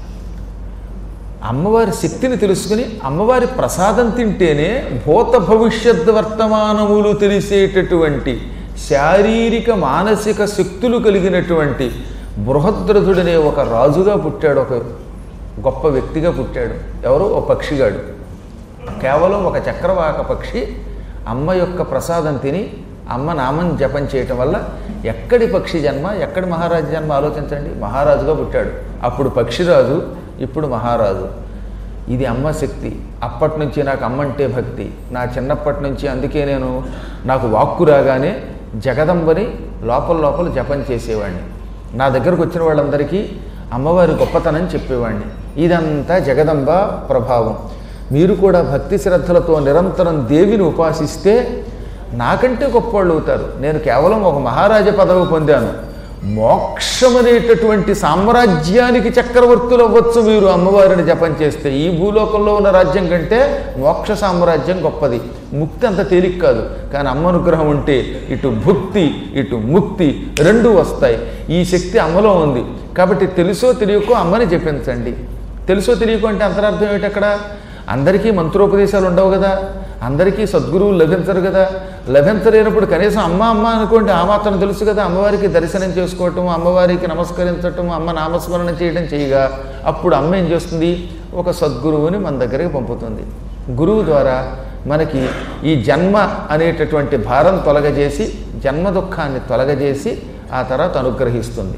అమ్మవారి శక్తిని తెలుసుకుని అమ్మవారి ప్రసాదం తింటేనే భూత భవిష్యత్ వర్తమానములు తెలిసేటటువంటి శారీరక మానసిక శక్తులు కలిగినటువంటి బృహద్రథుడనే ఒక రాజుగా పుట్టాడు ఒక గొప్ప వ్యక్తిగా పుట్టాడు ఎవరు ఒక పక్షిగాడు కేవలం ఒక చక్రవాక పక్షి అమ్మ యొక్క ప్రసాదం తిని అమ్మ నామం జపం చేయటం వల్ల ఎక్కడి పక్షి జన్మ ఎక్కడి మహారాజు జన్మ ఆలోచించండి మహారాజుగా పుట్టాడు అప్పుడు పక్షిరాజు ఇప్పుడు మహారాజు ఇది అమ్మ శక్తి అప్పటి నుంచి నాకు అమ్మ అంటే భక్తి నా చిన్నప్పటి నుంచి అందుకే నేను నాకు వాక్కు రాగానే జగదంబని లోపల లోపల జపం చేసేవాడిని నా దగ్గరకు వచ్చిన వాళ్ళందరికీ అమ్మవారి గొప్పతనం చెప్పేవాడిని ఇదంతా జగదంబ ప్రభావం మీరు కూడా భక్తి శ్రద్ధలతో నిరంతరం దేవిని ఉపాసిస్తే నాకంటే గొప్పవాళ్ళు అవుతారు నేను కేవలం ఒక మహారాజ పదవి పొందాను మోక్షం అనేటటువంటి సామ్రాజ్యానికి చక్రవర్తులు అవ్వచ్చు మీరు అమ్మవారిని జపం చేస్తే ఈ భూలోకంలో ఉన్న రాజ్యం కంటే మోక్ష సామ్రాజ్యం గొప్పది ముక్తి అంత తేలిక కాదు కానీ అమ్మ అనుగ్రహం ఉంటే ఇటు భుక్తి ఇటు ముక్తి రెండు వస్తాయి ఈ శక్తి అమ్మలో ఉంది కాబట్టి తెలుసో తెలియకో అమ్మని జపించండి తెలుసో తెలియకో అంటే అంతరార్థం ఏమిటి అక్కడ అందరికీ మంత్రోపదేశాలు ఉండవు కదా అందరికీ సద్గురువులు లభించరు కదా లభించలేనప్పుడు కనీసం అమ్మ అమ్మ అనుకోండి ఆ మాత్రం తెలుసు కదా అమ్మవారికి దర్శనం చేసుకోవటం అమ్మవారికి నమస్కరించటం అమ్మ నామస్మరణ చేయడం చేయగా అప్పుడు అమ్మ ఏం చేస్తుంది ఒక సద్గురువుని మన దగ్గరికి పంపుతుంది గురువు ద్వారా మనకి ఈ జన్మ అనేటటువంటి భారం తొలగజేసి జన్మ దుఃఖాన్ని తొలగజేసి ఆ తర్వాత అనుగ్రహిస్తుంది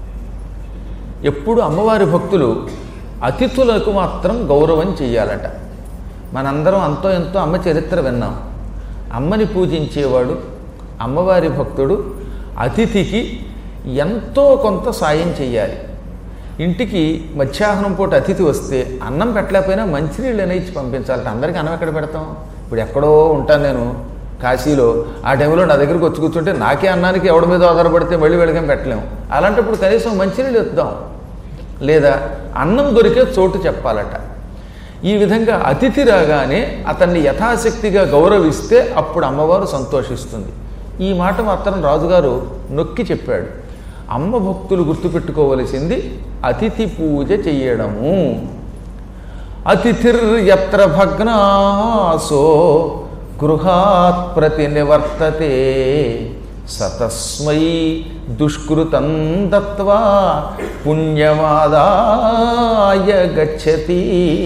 ఎప్పుడు అమ్మవారి భక్తులు అతిథులకు మాత్రం గౌరవం చెయ్యాలట మనందరం అంతో ఎంతో అమ్మ చరిత్ర విన్నాం అమ్మని పూజించేవాడు అమ్మవారి భక్తుడు అతిథికి ఎంతో కొంత సాయం చెయ్యాలి ఇంటికి మధ్యాహ్నం పూట అతిథి వస్తే అన్నం పెట్టలేకపోయినా మంచినీళ్ళు అనే ఇచ్చి పంపించాలట అందరికీ అన్నం ఎక్కడ పెడతాం ఇప్పుడు ఎక్కడో ఉంటాను నేను కాశీలో ఆ టైంలో నా దగ్గరికి వచ్చి కూర్చుంటే నాకే అన్నానికి ఎవడి మీద ఆధారపడితే మళ్ళీ వెళ్ళగం పెట్టలేము అలాంటప్పుడు కనీసం మంచినీళ్ళు ఇద్దాం లేదా అన్నం దొరికే చోటు చెప్పాలట ఈ విధంగా అతిథి రాగానే అతన్ని యథాశక్తిగా గౌరవిస్తే అప్పుడు అమ్మవారు సంతోషిస్తుంది ఈ మాట మాత్రం రాజుగారు నొక్కి చెప్పాడు అమ్మ భక్తులు గుర్తుపెట్టుకోవలసింది అతిథి పూజ చెయ్యడము అతిథిర్యత్ర భగ్నాసో గృహాత్ ప్రతి నివర్తతే సతస్మై దుష్కృతం దత్వా పుణ్యమాదాయ గచ్చతి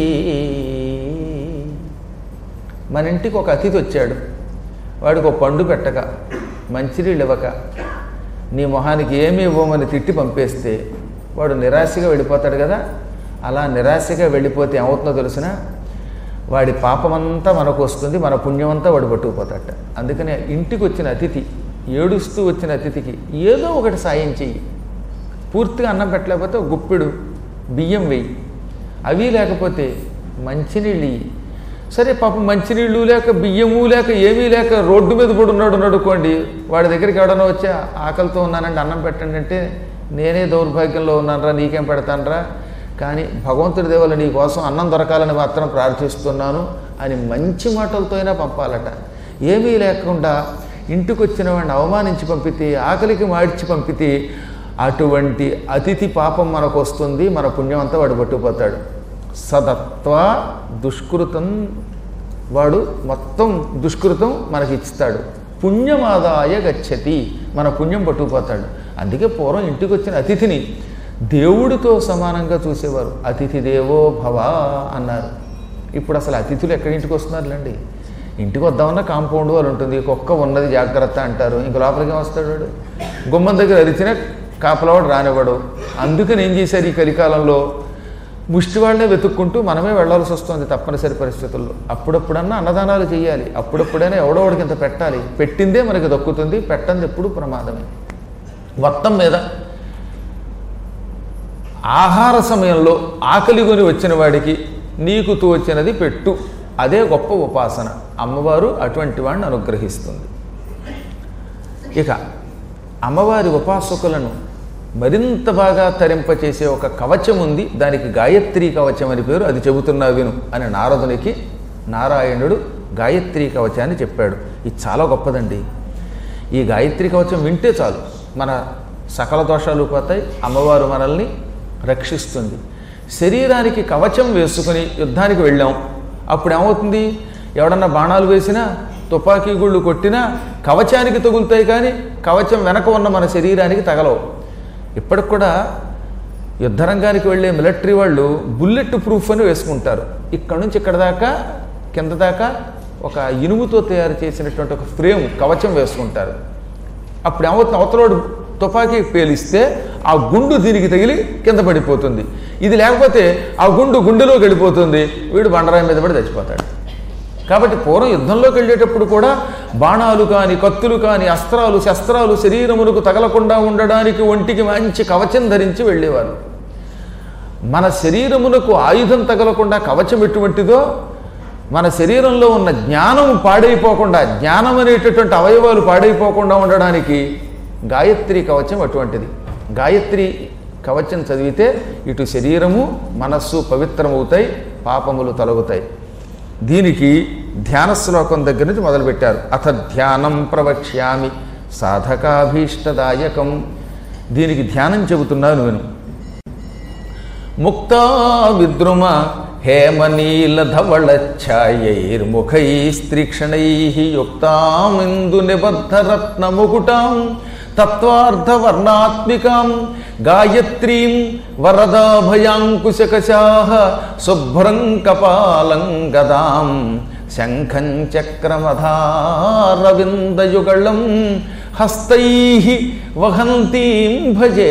మన ఇంటికి ఒక అతిథి వచ్చాడు వాడికి ఒక పండు పెట్టక మంచినీళ్ళు ఇవ్వక నీ మొహానికి ఏమి ఇవ్వమని తిట్టి పంపేస్తే వాడు నిరాశగా వెళ్ళిపోతాడు కదా అలా నిరాశగా వెళ్ళిపోతే ఏమవుతుందో తెలిసిన వాడి పాపమంతా మనకు వస్తుంది మన పుణ్యమంతా వాడు పట్టుకుపోతాడట అందుకనే ఇంటికి వచ్చిన అతిథి ఏడుస్తూ వచ్చిన అతిథికి ఏదో ఒకటి సాయం చెయ్యి పూర్తిగా అన్నం పెట్టలేకపోతే ఒక గుప్పెడు బియ్యం వెయ్యి అవి లేకపోతే మంచినీళ్ళు ఇయ్యి సరే పాపం మంచినీళ్ళు లేక బియ్యము లేక ఏమీ లేక రోడ్డు మీద పడి ఉన్నాడు నడుకోండి వాడి దగ్గరికి ఎవడన్నా వచ్చి ఆకలితో ఉన్నానండి అన్నం పెట్టండి అంటే నేనే దౌర్భాగ్యంలో ఉన్నానరా నీకేం పెడతానరా కానీ భగవంతుడి దేవల నీ కోసం అన్నం దొరకాలని మాత్రం ప్రార్థిస్తున్నాను అని మంచి మాటలతో అయినా పంపాలట ఏమీ లేకుండా ఇంటికి వచ్చిన వాడిని అవమానించి పంపితే ఆకలికి మాడ్చి పంపితే అటువంటి అతిథి పాపం మనకు వస్తుంది మన పుణ్యం అంతా వాడు పట్టుకుపోతాడు సదత్వ దుష్కృతం వాడు మొత్తం దుష్కృతం మనకి ఇస్తాడు పుణ్యమాదాయ గచ్చతి మన పుణ్యం పట్టుకుపోతాడు అందుకే పూర్వం ఇంటికి వచ్చిన అతిథిని దేవుడితో సమానంగా చూసేవారు అతిథి దేవో భవ అన్నారు ఇప్పుడు అసలు అతిథులు ఎక్కడి ఇంటికి వస్తున్నారులేండి ఇంటికి వద్దామన్నా కాంపౌండ్ వాళ్ళు ఉంటుంది కుక్క ఉన్నది జాగ్రత్త అంటారు ఇంక లోపలికి ఏం వస్తాడు వాడు గుమ్మం దగ్గర అరిచిన కాపలవాడు రానివ్వడు అందుకని ఏం చేశారు ఈ కలికాలంలో ముష్టి వాళ్ళనే వెతుక్కుంటూ మనమే వెళ్ళాల్సి వస్తుంది తప్పనిసరి పరిస్థితుల్లో అప్పుడప్పుడన్నా అన్నదానాలు చేయాలి అప్పుడప్పుడైనా ఎవడో వాడికి ఇంత పెట్టాలి పెట్టిందే మనకి దక్కుతుంది పెట్టంది ఎప్పుడు ప్రమాదమే మొత్తం మీద ఆహార సమయంలో ఆకలి కొని వచ్చిన వాడికి నీకు తోచినది పెట్టు అదే గొప్ప ఉపాసన అమ్మవారు అటువంటి వాడిని అనుగ్రహిస్తుంది ఇక అమ్మవారి ఉపాసకులను మరింత బాగా తరింపచేసే ఒక కవచం ఉంది దానికి గాయత్రి కవచం అని పేరు అది చెబుతున్నా విను అని నారదునికి నారాయణుడు గాయత్రి కవచాన్ని చెప్పాడు ఇది చాలా గొప్పదండి ఈ గాయత్రి కవచం వింటే చాలు మన సకల దోషాలు పోతాయి అమ్మవారు మనల్ని రక్షిస్తుంది శరీరానికి కవచం వేసుకుని యుద్ధానికి వెళ్ళాం అప్పుడు ఏమవుతుంది ఎవడన్నా బాణాలు వేసినా తుపాకీ గుళ్ళు కొట్టినా కవచానికి తగులుతాయి కానీ కవచం వెనక ఉన్న మన శరీరానికి తగలవు ఇప్పటికి కూడా యుద్ధరంగానికి వెళ్ళే మిలిటరీ వాళ్ళు బుల్లెట్ ప్రూఫ్ అని వేసుకుంటారు ఇక్కడ నుంచి ఇక్కడ దాకా కింద దాకా ఒక ఇనుముతో తయారు చేసినటువంటి ఒక ఫ్రేమ్ కవచం వేసుకుంటారు అప్పుడు ఏమవుతుంది అవతలోడు తుపాకీ పేలిస్తే ఆ గుండు దీనికి తగిలి కింద పడిపోతుంది ఇది లేకపోతే ఆ గుండు గుండెలోకి వెళ్ళిపోతుంది వీడు బండరాయి మీద పడి చచ్చిపోతాడు కాబట్టి పూర్వం యుద్ధంలోకి వెళ్ళేటప్పుడు కూడా బాణాలు కానీ కత్తులు కానీ అస్త్రాలు శస్త్రాలు శరీరమునకు తగలకుండా ఉండడానికి ఒంటికి మంచి కవచం ధరించి వెళ్ళేవారు మన శరీరమునకు ఆయుధం తగలకుండా కవచం ఎటువంటిదో మన శరీరంలో ఉన్న జ్ఞానం పాడైపోకుండా జ్ఞానం అనేటటువంటి అవయవాలు పాడైపోకుండా ఉండడానికి గాయత్రి కవచం అటువంటిది గాయత్రి కవచం చదివితే ఇటు శరీరము మనస్సు పవిత్రమవుతాయి పాపములు తొలగుతాయి దీనికి ధ్యాన శ్లోకం దగ్గర నుంచి మొదలుపెట్టారు అథ ధ్యానం ప్రవక్ష్యామి సాధకాభీష్టదాయకం దీనికి ధ్యానం చెబుతున్నాను నేను ముక్తా విద్రుమ హేమనీలధవళఛాయైర్ముఖైస్త్రీక్షణై యుక్తామిందు నిబద్ధరత్నముకుటాం తత్వార్థవర్ణాత్మికాం గాయత్రీం వరదాభయాంకుశకశాహ శుభ్రం కపాలం గదాం శంఖం చక్రమధారవిందయుగళం హస్తై వహంతీం భజే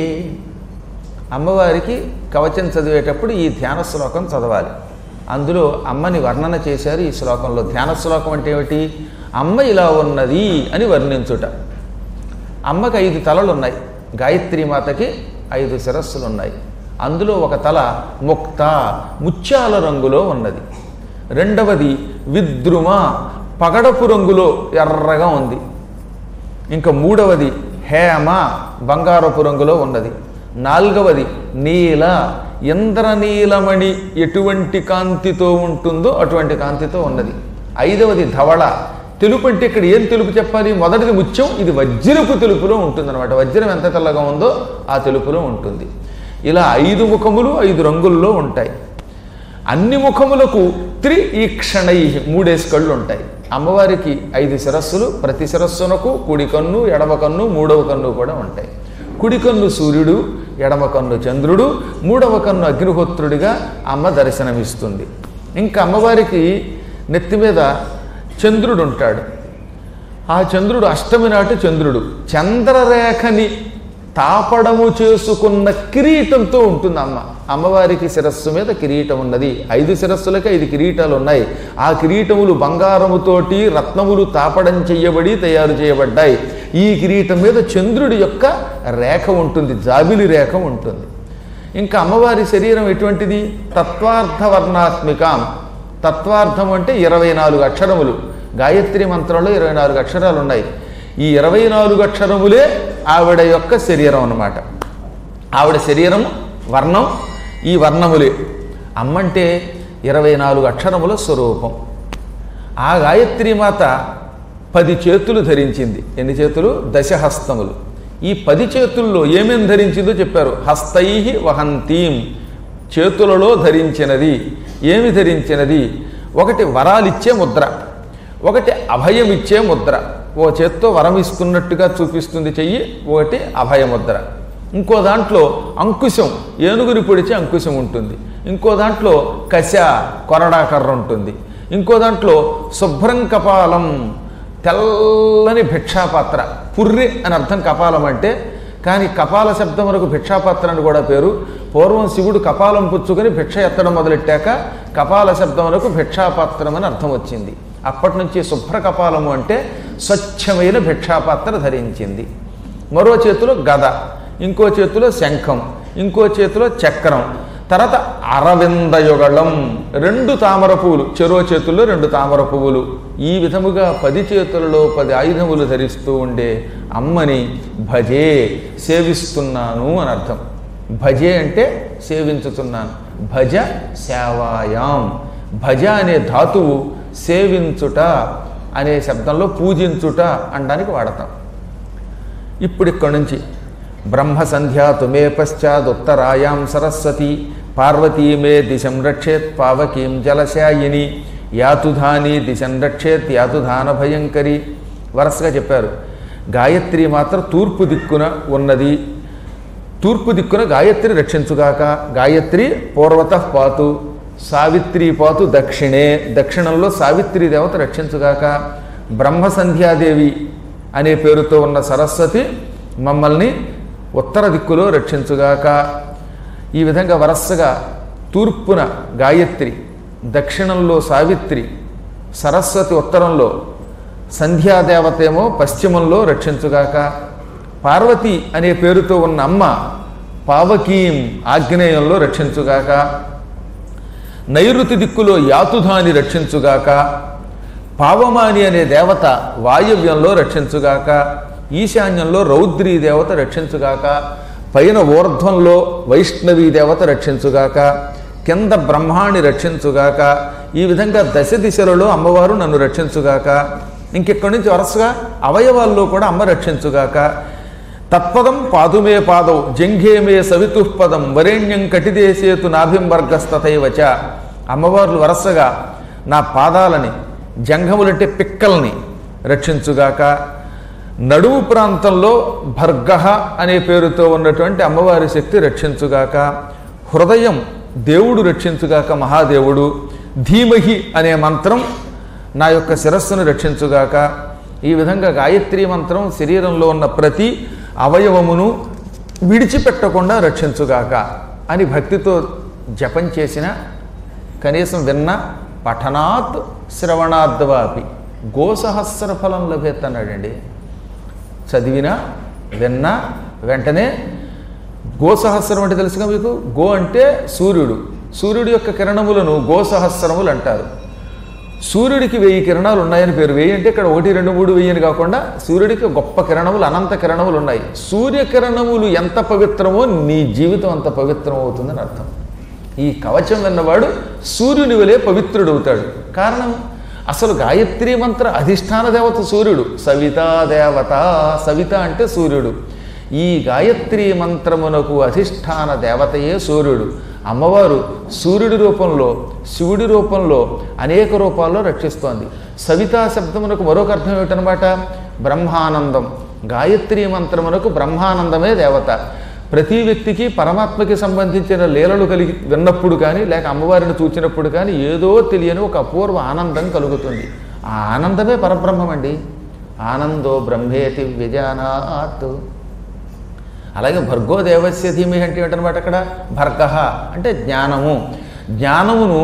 అమ్మవారికి కవచం చదివేటప్పుడు ఈ ధ్యాన శ్లోకం చదవాలి అందులో అమ్మని వర్ణన చేశారు ఈ శ్లోకంలో ధ్యాన శ్లోకం అంటే ఏమిటి అమ్మ ఇలా ఉన్నది అని వర్ణించుట అమ్మకి ఐదు తలలు ఉన్నాయి గాయత్రి మాతకి ఐదు శిరస్సులు ఉన్నాయి అందులో ఒక తల ముక్త ముత్యాల రంగులో ఉన్నది రెండవది విద్రుమ పగడపు రంగులో ఎర్రగా ఉంది ఇంకా మూడవది హేమ బంగారపు రంగులో ఉన్నది నాలుగవది నీల ఇంద్రనీలమణి ఎటువంటి కాంతితో ఉంటుందో అటువంటి కాంతితో ఉన్నది ఐదవది ధవళ తెలుపు అంటే ఇక్కడ ఏం తెలుపు చెప్పాలి మొదటిది ముత్యం ఇది వజ్రపు తెలుపులో ఉంటుంది అనమాట వజ్రం ఎంత తెల్లగా ఉందో ఆ తెలుపులో ఉంటుంది ఇలా ఐదు ముఖములు ఐదు రంగుల్లో ఉంటాయి అన్ని ముఖములకు త్రి ఈక్షణై మూడేసి కళ్ళు ఉంటాయి అమ్మవారికి ఐదు శిరస్సులు ప్రతి శిరస్సునకు కుడి కన్ను ఎడమ కన్ను మూడవ కన్ను కూడా ఉంటాయి కుడి కన్ను సూర్యుడు ఎడమ కన్ను చంద్రుడు మూడవ కన్ను అగ్నిహోత్రుడిగా అమ్మ దర్శనమిస్తుంది ఇంకా అమ్మవారికి నెత్తి మీద చంద్రుడు ఉంటాడు ఆ చంద్రుడు అష్టమి నాటి చంద్రుడు చంద్రరేఖని తాపడము చేసుకున్న కిరీటంతో ఉంటుంది అమ్మ అమ్మవారికి శిరస్సు మీద కిరీటం ఉన్నది ఐదు శిరస్సులకి ఐదు కిరీటాలు ఉన్నాయి ఆ కిరీటములు బంగారముతోటి రత్నములు తాపడం చెయ్యబడి తయారు చేయబడ్డాయి ఈ కిరీటం మీద చంద్రుడి యొక్క రేఖ ఉంటుంది జాబిలి రేఖ ఉంటుంది ఇంకా అమ్మవారి శరీరం ఎటువంటిది తత్వార్థవర్ణాత్మికాం తత్వార్థం అంటే ఇరవై నాలుగు అక్షరములు గాయత్రి మంత్రంలో ఇరవై నాలుగు అక్షరాలు ఉన్నాయి ఈ ఇరవై నాలుగు అక్షరములే ఆవిడ యొక్క శరీరం అన్నమాట ఆవిడ శరీరం వర్ణం ఈ వర్ణములే అమ్మంటే ఇరవై నాలుగు అక్షరముల స్వరూపం ఆ గాయత్రి మాత పది చేతులు ధరించింది ఎన్ని చేతులు దశహస్తములు ఈ పది చేతుల్లో ఏమేం ధరించిందో చెప్పారు హస్తై వహంతీం చేతులలో ధరించినది ఏమి ధరించినది ఒకటి వరాలిచ్చే ముద్ర ఒకటి అభయం ఇచ్చే ముద్ర ఓ చేత్తో వరం ఇస్తున్నట్టుగా చూపిస్తుంది చెయ్యి ఒకటి అభయ ముద్ర ఇంకో దాంట్లో అంకుశం ఏనుగుని పొడిచే అంకుశం ఉంటుంది ఇంకో దాంట్లో కశ కొరడాకర్ర ఉంటుంది ఇంకో దాంట్లో శుభ్రం కపాలం తెల్లని భిక్షాపాత్ర పుర్రి అని అర్థం కపాలం అంటే కానీ కపాల శబ్దమునకు భిక్షాపాత్ర అని కూడా పేరు పూర్వం శివుడు కపాలం పుచ్చుకొని భిక్ష ఎత్తడం మొదలెట్టాక కపాల శబ్దమునకు భిక్షాపాత్రం అని అర్థం వచ్చింది అప్పటి నుంచి శుభ్ర కపాలము అంటే స్వచ్ఛమైన భిక్షాపాత్ర ధరించింది మరో చేతిలో గద ఇంకో చేతిలో శంఖం ఇంకో చేతిలో చక్రం తర్వాత అరవిందయుగళం రెండు తామర పువ్వులు చెరో చేతుల్లో రెండు తామర పువ్వులు ఈ విధముగా పది చేతులలో పది ఆయుధములు ధరిస్తూ ఉండే అమ్మని భజే సేవిస్తున్నాను అని అర్థం భజే అంటే సేవించుతున్నాను భజ సేవాయాం భజ అనే ధాతువు సేవించుట అనే శబ్దంలో పూజించుట అనడానికి వాడతాం ఇప్పుడు ఇక్కడి నుంచి బ్రహ్మ సంధ్యా తుమే పశ్చాదుత్తరాయాం సరస్వతి పార్వతీ మే దిశం రక్షేత్ పావకీం జలశాయిని యాతుధాని దిశం రక్షేత్ యాతుధాన భయంకరి వరుసగా చెప్పారు గాయత్రి మాత్రం తూర్పు దిక్కున ఉన్నది తూర్పు దిక్కున గాయత్రి రక్షించుగాక గాయత్రి పూర్వత పాతు సావిత్రి పాతు దక్షిణే దక్షిణంలో సావిత్రి దేవత రక్షించుగాక బ్రహ్మ సంధ్యాదేవి అనే పేరుతో ఉన్న సరస్వతి మమ్మల్ని ఉత్తర దిక్కులో రక్షించుగాక ఈ విధంగా వరసగా తూర్పున గాయత్రి దక్షిణంలో సావిత్రి సరస్వతి ఉత్తరంలో సంధ్యాదేవత ఏమో పశ్చిమంలో రక్షించుగాక పార్వతి అనే పేరుతో ఉన్న అమ్మ పావకీం ఆగ్నేయంలో రక్షించుగాక నైరుతి దిక్కులో యాతుధాని రక్షించుగాక పావమాని అనే దేవత వాయవ్యంలో రక్షించుగాక ఈశాన్యంలో రౌద్రీ దేవత రక్షించుగాక పైన ఊర్ధ్వంలో వైష్ణవీ దేవత రక్షించుగాక కింద బ్రహ్మాణి రక్షించుగాక ఈ విధంగా దశ దిశలలో అమ్మవారు నన్ను రక్షించుగాక ఇంకెక్కడి నుంచి వరుసగా అవయవాల్లో కూడా అమ్మ రక్షించుగాక తత్పదం పాదుమే పాదౌ జంఘే మే సవితుఃపదం వరేణ్యం కటిదేశేతు నాభింబర్గస్తథైవచ అమ్మవార్లు వరసగా నా పాదాలని జంఘములంటే పిక్కల్ని రక్షించుగాక నడుము ప్రాంతంలో భర్గహ అనే పేరుతో ఉన్నటువంటి అమ్మవారి శక్తి రక్షించుగాక హృదయం దేవుడు రక్షించుగాక మహాదేవుడు ధీమహి అనే మంత్రం నా యొక్క శిరస్సును రక్షించుగాక ఈ విధంగా గాయత్రి మంత్రం శరీరంలో ఉన్న ప్రతి అవయవమును విడిచిపెట్టకుండా రక్షించుగాక అని భక్తితో జపం చేసిన కనీసం విన్న పఠనాత్ శ్రవణాద్వాపి గోసహస్ర ఫలం లభేత్ అన్నాడండి చదివినా విన్నా వెంటనే గోసహస్రం అంటే తెలుసుగా మీకు గో అంటే సూర్యుడు సూర్యుడి యొక్క కిరణములను గోసహస్రములు అంటారు సూర్యుడికి వెయ్యి కిరణాలు ఉన్నాయని పేరు వెయ్యి అంటే ఇక్కడ ఒకటి రెండు మూడు వెయ్యి అని కాకుండా సూర్యుడికి గొప్ప కిరణములు అనంత కిరణములు ఉన్నాయి సూర్య కిరణములు ఎంత పవిత్రమో నీ జీవితం అంత పవిత్రం అవుతుందని అర్థం ఈ కవచం విన్నవాడు సూర్యుని వలె పవిత్రుడవుతాడు కారణం అసలు గాయత్రి మంత్ర అధిష్టాన దేవత సూర్యుడు సవితా దేవత సవిత అంటే సూర్యుడు ఈ గాయత్రి మంత్రమునకు అధిష్టాన దేవతయే సూర్యుడు అమ్మవారు సూర్యుడి రూపంలో శివుడి రూపంలో అనేక రూపాల్లో రక్షిస్తోంది సవితా శబ్దమునకు మరొక అర్థం ఏమిటనమాట బ్రహ్మానందం గాయత్రి మంత్రమునకు బ్రహ్మానందమే దేవత ప్రతి వ్యక్తికి పరమాత్మకి సంబంధించిన లీలలు కలిగి విన్నప్పుడు కానీ లేక అమ్మవారిని చూచినప్పుడు కానీ ఏదో తెలియని ఒక అపూర్వ ఆనందం కలుగుతుంది ఆ ఆనందమే పరబ్రహ్మం అండి ఆనందో బ్రహ్మేతి వ్యజానాత్ అలాగే భర్గో దేవస్య ధీమి అంటే ఏంటనమాట అక్కడ భర్గ అంటే జ్ఞానము జ్ఞానమును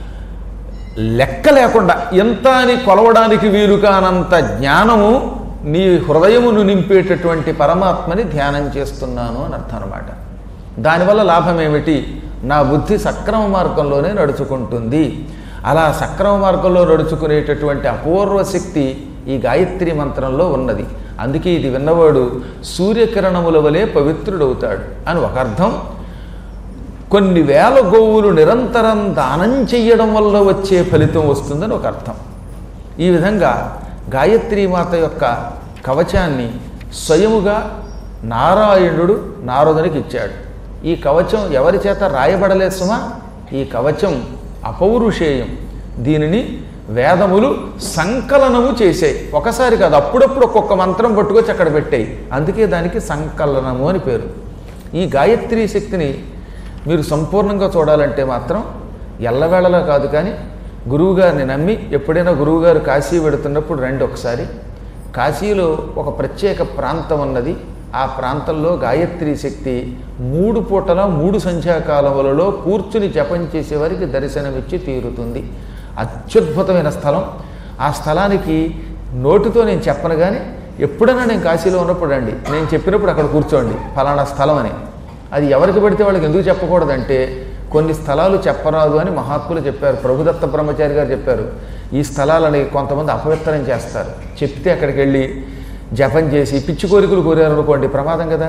లెక్క లేకుండా ఎంత అని కొలవడానికి వీలు కానంత జ్ఞానము నీ హృదయమును నింపేటటువంటి పరమాత్మని ధ్యానం చేస్తున్నాను అని అర్థం అనమాట దానివల్ల లాభం ఏమిటి నా బుద్ధి సక్రమ మార్గంలోనే నడుచుకుంటుంది అలా సక్రమ మార్గంలో నడుచుకునేటటువంటి అపూర్వ శక్తి ఈ గాయత్రి మంత్రంలో ఉన్నది అందుకే ఇది విన్నవాడు సూర్యకిరణముల వలె పవిత్రుడవుతాడు అని ఒక అర్థం కొన్ని వేల గోవులు నిరంతరం దానం చెయ్యడం వల్ల వచ్చే ఫలితం వస్తుందని ఒక అర్థం ఈ విధంగా గాయత్రీమాత యొక్క కవచాన్ని స్వయముగా నారాయణుడు నారదునికి ఇచ్చాడు ఈ కవచం ఎవరి చేత రాయబడలేదు సుమా ఈ కవచం అపౌరుషేయం దీనిని వేదములు సంకలనము చేసాయి ఒకసారి కాదు అప్పుడప్పుడు ఒక్కొక్క మంత్రం పట్టుకొచ్చి అక్కడ పెట్టాయి అందుకే దానికి సంకలనము అని పేరు ఈ గాయత్రీ శక్తిని మీరు సంపూర్ణంగా చూడాలంటే మాత్రం ఎల్లవేళలా కాదు కానీ గురువుగారిని నమ్మి ఎప్పుడైనా గురువుగారు కాశీ వెడుతున్నప్పుడు రండి ఒకసారి కాశీలో ఒక ప్రత్యేక ప్రాంతం ఉన్నది ఆ ప్రాంతంలో గాయత్రి శక్తి మూడు పూటల మూడు సంధ్యాకాలములలో కూర్చుని జపం చేసేవారికి దర్శనమిచ్చి తీరుతుంది అత్యద్భుతమైన స్థలం ఆ స్థలానికి నోటితో నేను చెప్పను కానీ ఎప్పుడైనా నేను కాశీలో ఉన్నప్పుడు రండి నేను చెప్పినప్పుడు అక్కడ కూర్చోండి ఫలానా స్థలం అని అది ఎవరికి పడితే వాళ్ళకి ఎందుకు చెప్పకూడదంటే కొన్ని స్థలాలు చెప్పరాదు అని మహాత్ములు చెప్పారు ప్రభుదత్త బ్రహ్మచారి గారు చెప్పారు ఈ స్థలాలని కొంతమంది అపవిత్రం చేస్తారు చెప్తే అక్కడికి వెళ్ళి జపం చేసి పిచ్చి కోరికలు కోరారనుకోండి ప్రమాదం కదా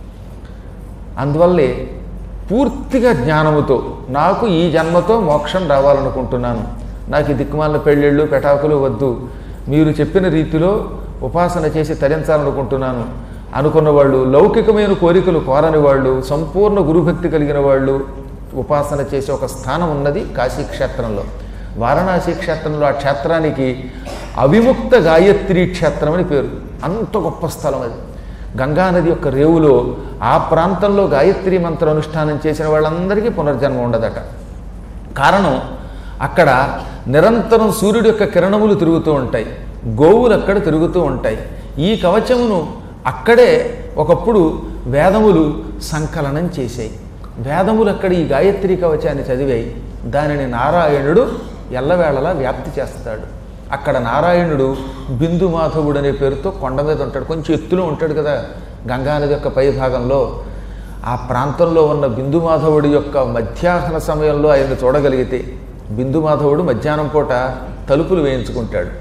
అందువల్లే పూర్తిగా జ్ఞానముతో నాకు ఈ జన్మతో మోక్షం రావాలనుకుంటున్నాను నాకు ఈ దిక్కుమాలిన పెళ్ళిళ్ళు పెటాకులు వద్దు మీరు చెప్పిన రీతిలో ఉపాసన చేసి తరించాలనుకుంటున్నాను అనుకున్న వాళ్ళు లౌకికమైన కోరికలు కోరని వాళ్ళు సంపూర్ణ గురుభక్తి కలిగిన వాళ్ళు ఉపాసన చేసే ఒక స్థానం ఉన్నది కాశీ క్షేత్రంలో వారణాసి క్షేత్రంలో ఆ క్షేత్రానికి అవిముక్త గాయత్రి క్షేత్రం అని పేరు అంత గొప్ప స్థలం అది గంగానది యొక్క రేవులో ఆ ప్రాంతంలో గాయత్రి మంత్ర అనుష్ఠానం చేసిన వాళ్ళందరికీ పునర్జన్మ ఉండదట కారణం అక్కడ నిరంతరం సూర్యుడి యొక్క కిరణములు తిరుగుతూ ఉంటాయి గోవులు అక్కడ తిరుగుతూ ఉంటాయి ఈ కవచమును అక్కడే ఒకప్పుడు వేదములు సంకలనం చేశాయి వేదములు అక్కడ ఈ గాయత్రి కవచాన్ని చదివాయి దానిని నారాయణుడు ఎల్లవేళలా వ్యాప్తి చేస్తాడు అక్కడ నారాయణుడు బిందు మాధవుడు అనే పేరుతో కొండ మీద ఉంటాడు కొంచెం ఎత్తులో ఉంటాడు కదా గంగానది యొక్క పై భాగంలో ఆ ప్రాంతంలో ఉన్న బిందు మాధవుడి యొక్క మధ్యాహ్న సమయంలో ఆయన చూడగలిగితే బిందు మాధవుడు మధ్యాహ్నం పూట తలుపులు వేయించుకుంటాడు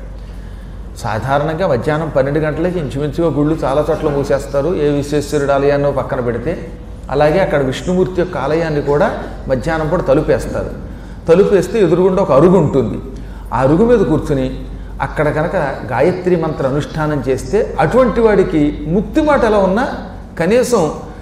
సాధారణంగా మధ్యాహ్నం పన్నెండు గంటలకి ఇంచుమించుగా గుళ్ళు చాలా చోట్ల మూసేస్తారు ఏ విశ్వేశ్వరుడు ఆలయాన్నో పక్కన పెడితే అలాగే అక్కడ విష్ణుమూర్తి యొక్క ఆలయాన్ని కూడా మధ్యాహ్నం పూట తలుపేస్తారు తలుపు వేస్తే ఎదురుగుండా ఒక అరుగు ఉంటుంది ఆ అరుగు మీద కూర్చుని అక్కడ కనుక గాయత్రి మంత్ర అనుష్ఠానం చేస్తే అటువంటి వాడికి ముక్తి మాట ఎలా ఉన్నా కనీసం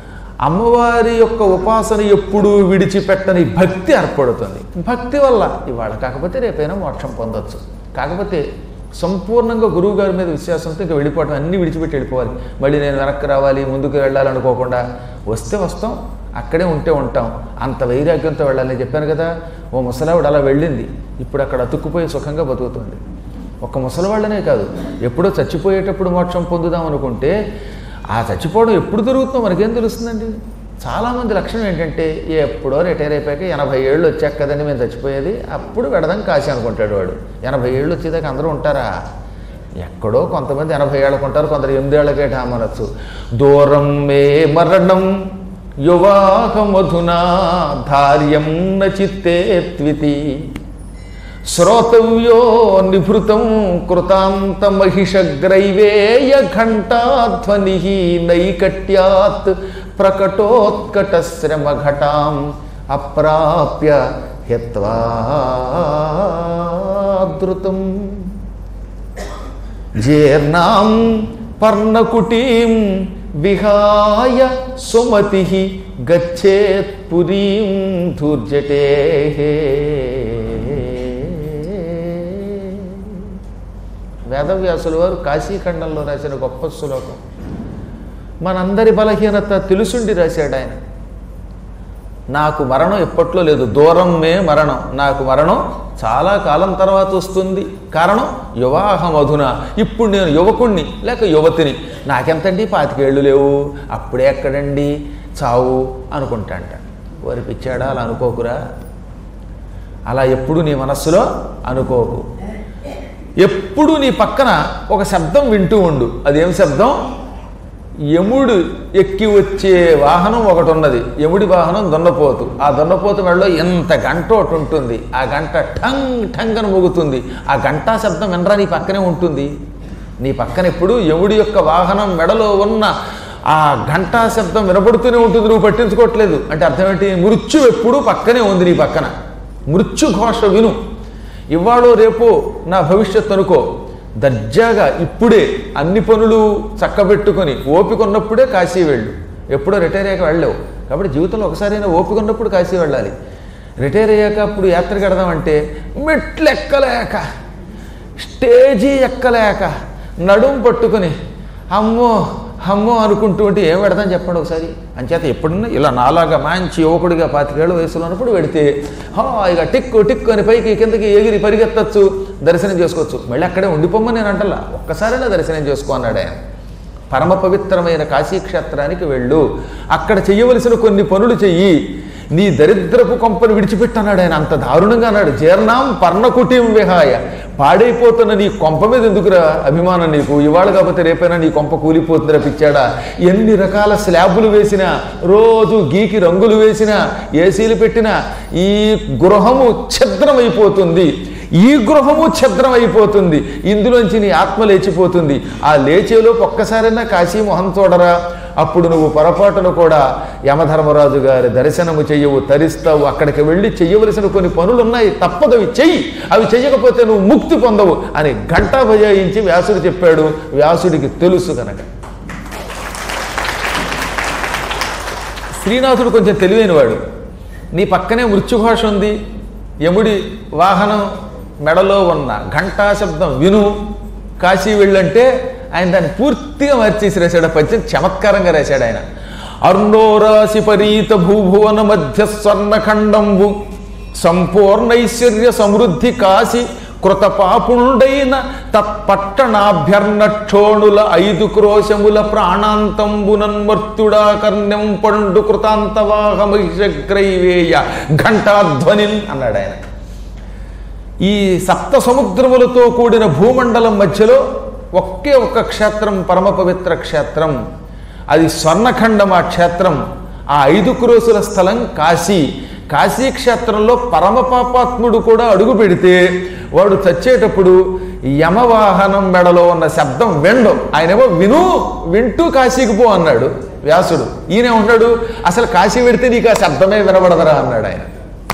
అమ్మవారి యొక్క ఉపాసన ఎప్పుడూ విడిచిపెట్టని భక్తి ఏర్పడుతుంది భక్తి వల్ల ఇవాళ కాకపోతే రేపైనా మోక్షం పొందొచ్చు కాకపోతే సంపూర్ణంగా గురువు గారి మీద విశ్వాసంతో ఇంకా వెళ్ళిపోవటం అన్నీ విడిచిపెట్టి వెళ్ళిపోవాలి మళ్ళీ నేను వెనక్కి రావాలి ముందుకు వెళ్ళాలనుకోకుండా వస్తే వస్తాం అక్కడే ఉంటే ఉంటాం అంత వైరాగ్యంతో వెళ్ళాలని చెప్పాను కదా ఓ ముసలావిడ అలా వెళ్ళింది ఇప్పుడు అక్కడ అతుక్కుపోయి సుఖంగా బతుకుతుంది ఒక ముసలివాళ్ళనే కాదు ఎప్పుడో చచ్చిపోయేటప్పుడు మోక్షం పొందుదాం అనుకుంటే ఆ చచ్చిపోవడం ఎప్పుడు దొరుకుతుందో మనకేం తెలుస్తుందండి చాలామంది లక్షణం ఏంటంటే ఎప్పుడో రిటైర్ అయిపోయాక ఎనభై ఏళ్ళు వచ్చాక కదండి మేము చచ్చిపోయేది అప్పుడు వెడదాం కాశీ అనుకుంటాడు వాడు ఎనభై ఏళ్ళు వచ్చేదాకా అందరూ ఉంటారా ఎక్కడో కొంతమంది ఎనభై ఏళ్ళకు ఉంటారు కొందరు ఎనిమిదేళ్లకే ఠామనొచ్చు దూరం మే మరణం యువాహమధునా ధార్యం నచిత్తే త్వితి శ్రోతవ్యో నిభృతం కృతాంత మహిషగ్రైవేయ ఘంటాధ్వని నైకట్యాత్ ప్రకటోత్కట శ్రమ ఘటాం అప్రాప్య హెత్వాదృతం జీర్ణాం పర్ణకుటీం విహాయ సుమతి గచ్చేత్ పురీం ధూర్జటే వేదవ్యాసుల వారు కాశీఖండంలో రాసిన గొప్ప శ్లోకం మనందరి బలహీనత తెలుసుండి రాశాడు ఆయన నాకు మరణం ఎప్పట్లో లేదు దూరం మే మరణం నాకు మరణం చాలా కాలం తర్వాత వస్తుంది కారణం యువాహ మధున ఇప్పుడు నేను యువకుణ్ణి లేక యువతిని నాకెంతండి పాతికేళ్ళు లేవు అప్పుడే ఎక్కడండి చావు అనుకుంటాంట వారి పిచ్చాడా అలా అనుకోకురా అలా ఎప్పుడు నీ మనస్సులో అనుకోకు ఎప్పుడు నీ పక్కన ఒక శబ్దం వింటూ ఉండు అదేం శబ్దం యముడు ఎక్కి వచ్చే వాహనం ఒకటి ఉన్నది యముడి వాహనం దున్నపోతు ఆ దున్నపోతు మెడలో ఎంత గంట ఒకటి ఉంటుంది ఆ గంట ఠంగ్ ఠంగ్ అని మోగుతుంది ఆ గంటా శబ్దం వినరా నీ పక్కనే ఉంటుంది నీ పక్కన ఎప్పుడు యముడి యొక్క వాహనం మెడలో ఉన్న ఆ ఘంటా శబ్దం వినపడుతూనే ఉంటుంది నువ్వు పట్టించుకోవట్లేదు అంటే అర్థం ఏంటి మృత్యు ఎప్పుడూ పక్కనే ఉంది నీ పక్కన మృత్యు ఘోష విను ఇవాళో రేపో నా భవిష్యత్తు అనుకో దర్జాగా ఇప్పుడే అన్ని పనులు చక్కబెట్టుకొని ఓపిక ఉన్నప్పుడే కాశీ వెళ్ళు ఎప్పుడో రిటైర్ అయ్యాక వెళ్ళలేవు కాబట్టి జీవితంలో ఒకసారైనా ఓపిక ఉన్నప్పుడు కాశీ వెళ్ళాలి రిటైర్ అయ్యాక అప్పుడు యాత్ర కడదామంటే మెట్లు ఎక్కలేక స్టేజీ ఎక్కలేక నడుం పట్టుకుని అమ్మో అమ్మో అనుకుంటూ ఉంటే ఏం పెడతాను చెప్పండి ఒకసారి అంచేత ఎప్పుడన్నా ఇలా నాలాగా మంచి యువకుడిగా పాతికేళ్ళు వయసులో ఉన్నప్పుడు పెడితే ఇక టిక్కు టిక్కు అని పైకి కిందకి ఎగిరి పరిగెత్తచ్చు దర్శనం చేసుకోవచ్చు మళ్ళీ అక్కడే ఉండిపోమ్మని నేను అంటలా ఒక్కసారైనా దర్శనం చేసుకో అన్నాడు ఆయన పరమ పవిత్రమైన కాశీక్షేత్రానికి వెళ్ళు అక్కడ చెయ్యవలసిన కొన్ని పనులు చెయ్యి నీ దరిద్రపు కొంపను విడిచిపెట్టన్నాడు ఆయన అంత దారుణంగా అన్నాడు జీర్ణాం పర్ణకుటీం విహాయ పాడైపోతున్న నీ కొంప మీద ఎందుకురా అభిమానం నీకు ఇవాళ కాకపోతే రేపైనా నీ కొంప కూలిపోతుందిరా పిచ్చాడా ఎన్ని రకాల స్లాబులు వేసినా రోజు గీకి రంగులు వేసినా ఏసీలు పెట్టినా ఈ గృహము ఛిద్రమైపోతుంది ఈ గృహము ఛద్రం అయిపోతుంది ఇందులోంచి నీ ఆత్మ లేచిపోతుంది ఆ లేచేలోపు ఒక్కసారైనా కాశీ మొహం చూడరా అప్పుడు నువ్వు పొరపాటును కూడా యమధర్మరాజు గారి దర్శనము చెయ్యవు తరిస్తావు అక్కడికి వెళ్ళి చెయ్యవలసిన కొన్ని పనులు ఉన్నాయి తప్పదు అవి చెయ్యి అవి చెయ్యకపోతే నువ్వు ముక్తి పొందవు అని గంటా భజాయించి వ్యాసుడు చెప్పాడు వ్యాసుడికి తెలుసు కనుక శ్రీనాథుడు కొంచెం తెలివైనవాడు నీ పక్కనే మృత్యుఘోష ఉంది యముడి వాహనం మెడలో ఉన్న ఘంటా శబ్దం విను కాశీ వెళ్ళంటే ఆయన దాన్ని పూర్తిగా మార్చేసి రాశాడు ఆ పద్యం చమత్కారంగా రాశాడు ఆయన అర్ణోరాశి పరీత భూభువన మధ్య స్వర్ణఖండంబు సంపూర్ణైశ్వర్య సమృద్ధి కాశి కృత పాపుండైన తత్పట్టణాభ్యర్ణక్షోణుల ఐదు క్రోశముల ప్రాణాంతంబునన్మర్త్యుడా కర్ణ్యం పండు కృతాంతవాహమహిషగ్రైవేయ ఘంటాధ్వనిన్ అన్నాడు ఆయన ఈ సప్త సముద్రములతో కూడిన భూమండలం మధ్యలో ఒకే ఒక్క క్షేత్రం పరమ పవిత్ర క్షేత్రం అది స్వర్ణఖండం ఆ క్షేత్రం ఆ ఐదు క్రోసుల స్థలం కాశీ కాశీ క్షేత్రంలో పరమ పాపాత్ముడు కూడా అడుగు పెడితే వాడు చచ్చేటప్పుడు యమవాహనం మెడలో ఉన్న శబ్దం వెండు ఆయనేమో విను వింటూ కాశీకి పో అన్నాడు వ్యాసుడు ఈయన ఉన్నాడు అసలు కాశీ పెడితే నీకు ఆ శబ్దమే వినబడదరా అన్నాడు ఆయన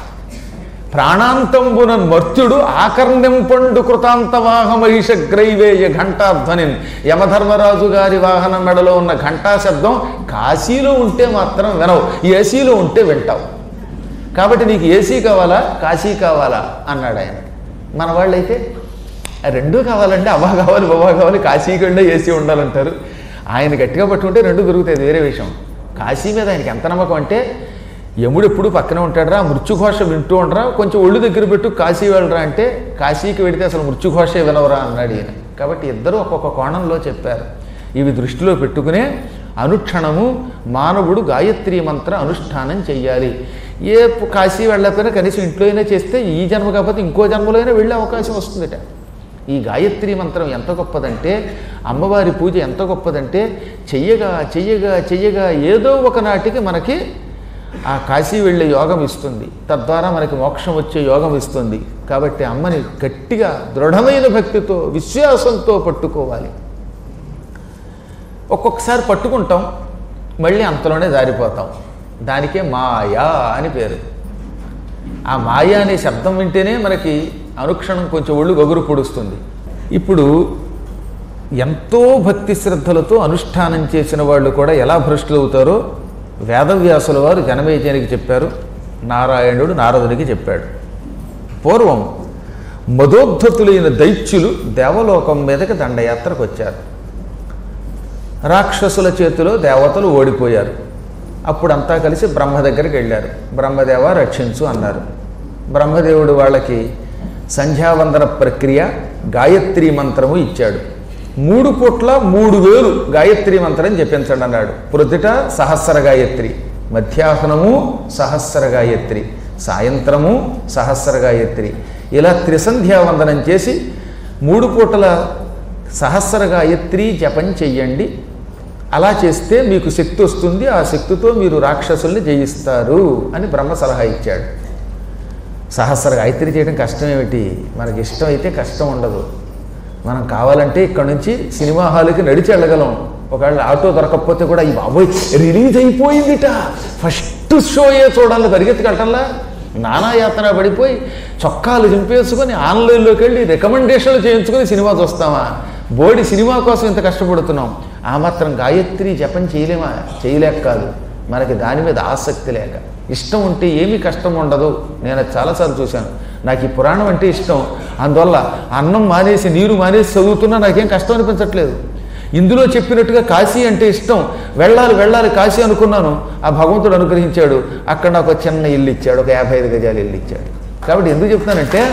ప్రాణాంతంబున మర్త్యుడు ఆకర్ణ్యం పండు కృతాంత వాహమహిష గ్రైవేయ ఘంటాధ్వని యమధర్మరాజు గారి వాహనం మెడలో ఉన్న ఘంటా శబ్దం కాశీలో ఉంటే మాత్రం వినవు ఏసీలో ఉంటే వింటావు కాబట్టి నీకు ఏసీ కావాలా కాశీ కావాలా అన్నాడు ఆయన మన వాళ్ళైతే "ఆ రెండూ కావాలంటే అవ్వ కావాలి బవ్వ కావాలి కాశీకి వెళ్ళే ఏసీ ఉండాలంటారు ఆయన గట్టిగా పట్టుకుంటే రెండు దొరుకుతాయి అది వేరే విషయం కాశీ మీద ఆయనకి ఎంత నమ్మకం అంటే యముడు ఎప్పుడు పక్కనే ఉంటాడరా మృత్యుఘోష వింటూ ఉండరా కొంచెం ఒళ్ళు దగ్గర పెట్టు కాశీ వెళ్ళరా అంటే కాశీకి వెడితే అసలు మృత్యుఘోషే వినవరా అన్నాడు ఈయన కాబట్టి ఇద్దరు ఒక్కొక్క కోణంలో చెప్పారు ఇవి దృష్టిలో పెట్టుకునే అనుక్షణము మానవుడు గాయత్రి మంత్ర అనుష్ఠానం చెయ్యాలి ఏ పు- కాశీ వెళ్ళకపోయినా కనీసం ఇంట్లో అయినా చేస్తే ఈ జన్మ కాకపోతే ఇంకో జన్మలో అయినా వెళ్ళే అవకాశం వస్తుందట ఈ గాయత్రి మంత్రం ఎంత గొప్పదంటే అమ్మవారి పూజ ఎంత గొప్పదంటే చెయ్యగా చెయ్యగా చెయ్యగా ఏదో ఒకనాటికి మనకి ఆ కాశీ వెళ్ళే యోగం ఇస్తుంది తద్వారా మనకి మోక్షం వచ్చే యోగం ఇస్తుంది కాబట్టి అమ్మని గట్టిగా దృఢమైన భక్తితో విశ్వాసంతో పట్టుకోవాలి ఒక్కొక్కసారి పట్టుకుంటాం మళ్ళీ అంతలోనే జారిపోతాం దానికే మాయా అని పేరు ఆ మాయ అనే శబ్దం వింటేనే మనకి అనుక్షణం కొంచెం ఒళ్ళు గగురు పొడుస్తుంది ఇప్పుడు ఎంతో భక్తి శ్రద్ధలతో అనుష్ఠానం చేసిన వాళ్ళు కూడా ఎలా భ్రష్టులు అవుతారో వేదవ్యాసుల వారు జనమేజయానికి చెప్పారు నారాయణుడు నారదునికి చెప్పాడు పూర్వం మదోద్ధతులైన దైత్యులు దేవలోకం మీదకి దండయాత్రకు వచ్చారు రాక్షసుల చేతిలో దేవతలు ఓడిపోయారు అప్పుడు అంతా కలిసి బ్రహ్మ దగ్గరికి వెళ్ళారు బ్రహ్మదేవ రక్షించు అన్నారు బ్రహ్మదేవుడు వాళ్ళకి సంధ్యావందన ప్రక్రియ గాయత్రి మంత్రము ఇచ్చాడు మూడు పూట్ల మూడు వేలు గాయత్రి మంత్రం చెప్పించండి అన్నాడు ప్రొద్దుట సహస్ర గాయత్రి మధ్యాహ్నము సహస్ర గాయత్రి సాయంత్రము సహస్ర గాయత్రి ఇలా త్రిసంధ్యావందనం చేసి మూడు పూటల సహస్ర గాయత్రి జపం చెయ్యండి అలా చేస్తే మీకు శక్తి వస్తుంది ఆ శక్తితో మీరు రాక్షసుల్ని జయిస్తారు అని బ్రహ్మ సలహా ఇచ్చాడు సహస్ర గాయత్రి చేయడం కష్టం ఏమిటి మనకి ఇష్టం అయితే కష్టం ఉండదు మనం కావాలంటే ఇక్కడ నుంచి సినిమా హాల్కి నడిచి వెళ్ళగలం ఒకవేళ ఆటో దొరకకపోతే కూడా ఈ బాబోయ్ రిలీజ్ అయిపోయిందిట ఫస్ట్ షోయే చూడాలి పరిగెత్తుకెళ్ళటంలా నానాయాతన పడిపోయి చొక్కాలు చింపేసుకొని ఆన్లైన్లోకి వెళ్ళి రికమెండేషన్లు చేయించుకొని సినిమా చూస్తామా బోడి సినిమా కోసం ఇంత కష్టపడుతున్నాం ఆ మాత్రం గాయత్రి జపం చేయలేమా చేయలేక కాదు మనకి దాని మీద ఆసక్తి లేక ఇష్టం ఉంటే ఏమీ కష్టం ఉండదు నేను అది చాలాసార్లు చూశాను నాకు ఈ పురాణం అంటే ఇష్టం అందువల్ల అన్నం మానేసి నీరు మానేసి చదువుతున్నా నాకేం కష్టం అనిపించట్లేదు ఇందులో చెప్పినట్టుగా కాశీ అంటే ఇష్టం వెళ్ళాలి వెళ్ళాలి కాశీ అనుకున్నాను ఆ భగవంతుడు అనుగ్రహించాడు అక్కడ నాకు ఒక చిన్న ఇల్లు ఇచ్చాడు ఒక యాభై ఐదు గజాలు ఇల్లు ఇచ్చాడు కాబట్టి ఎందుకు చెప్తానంటే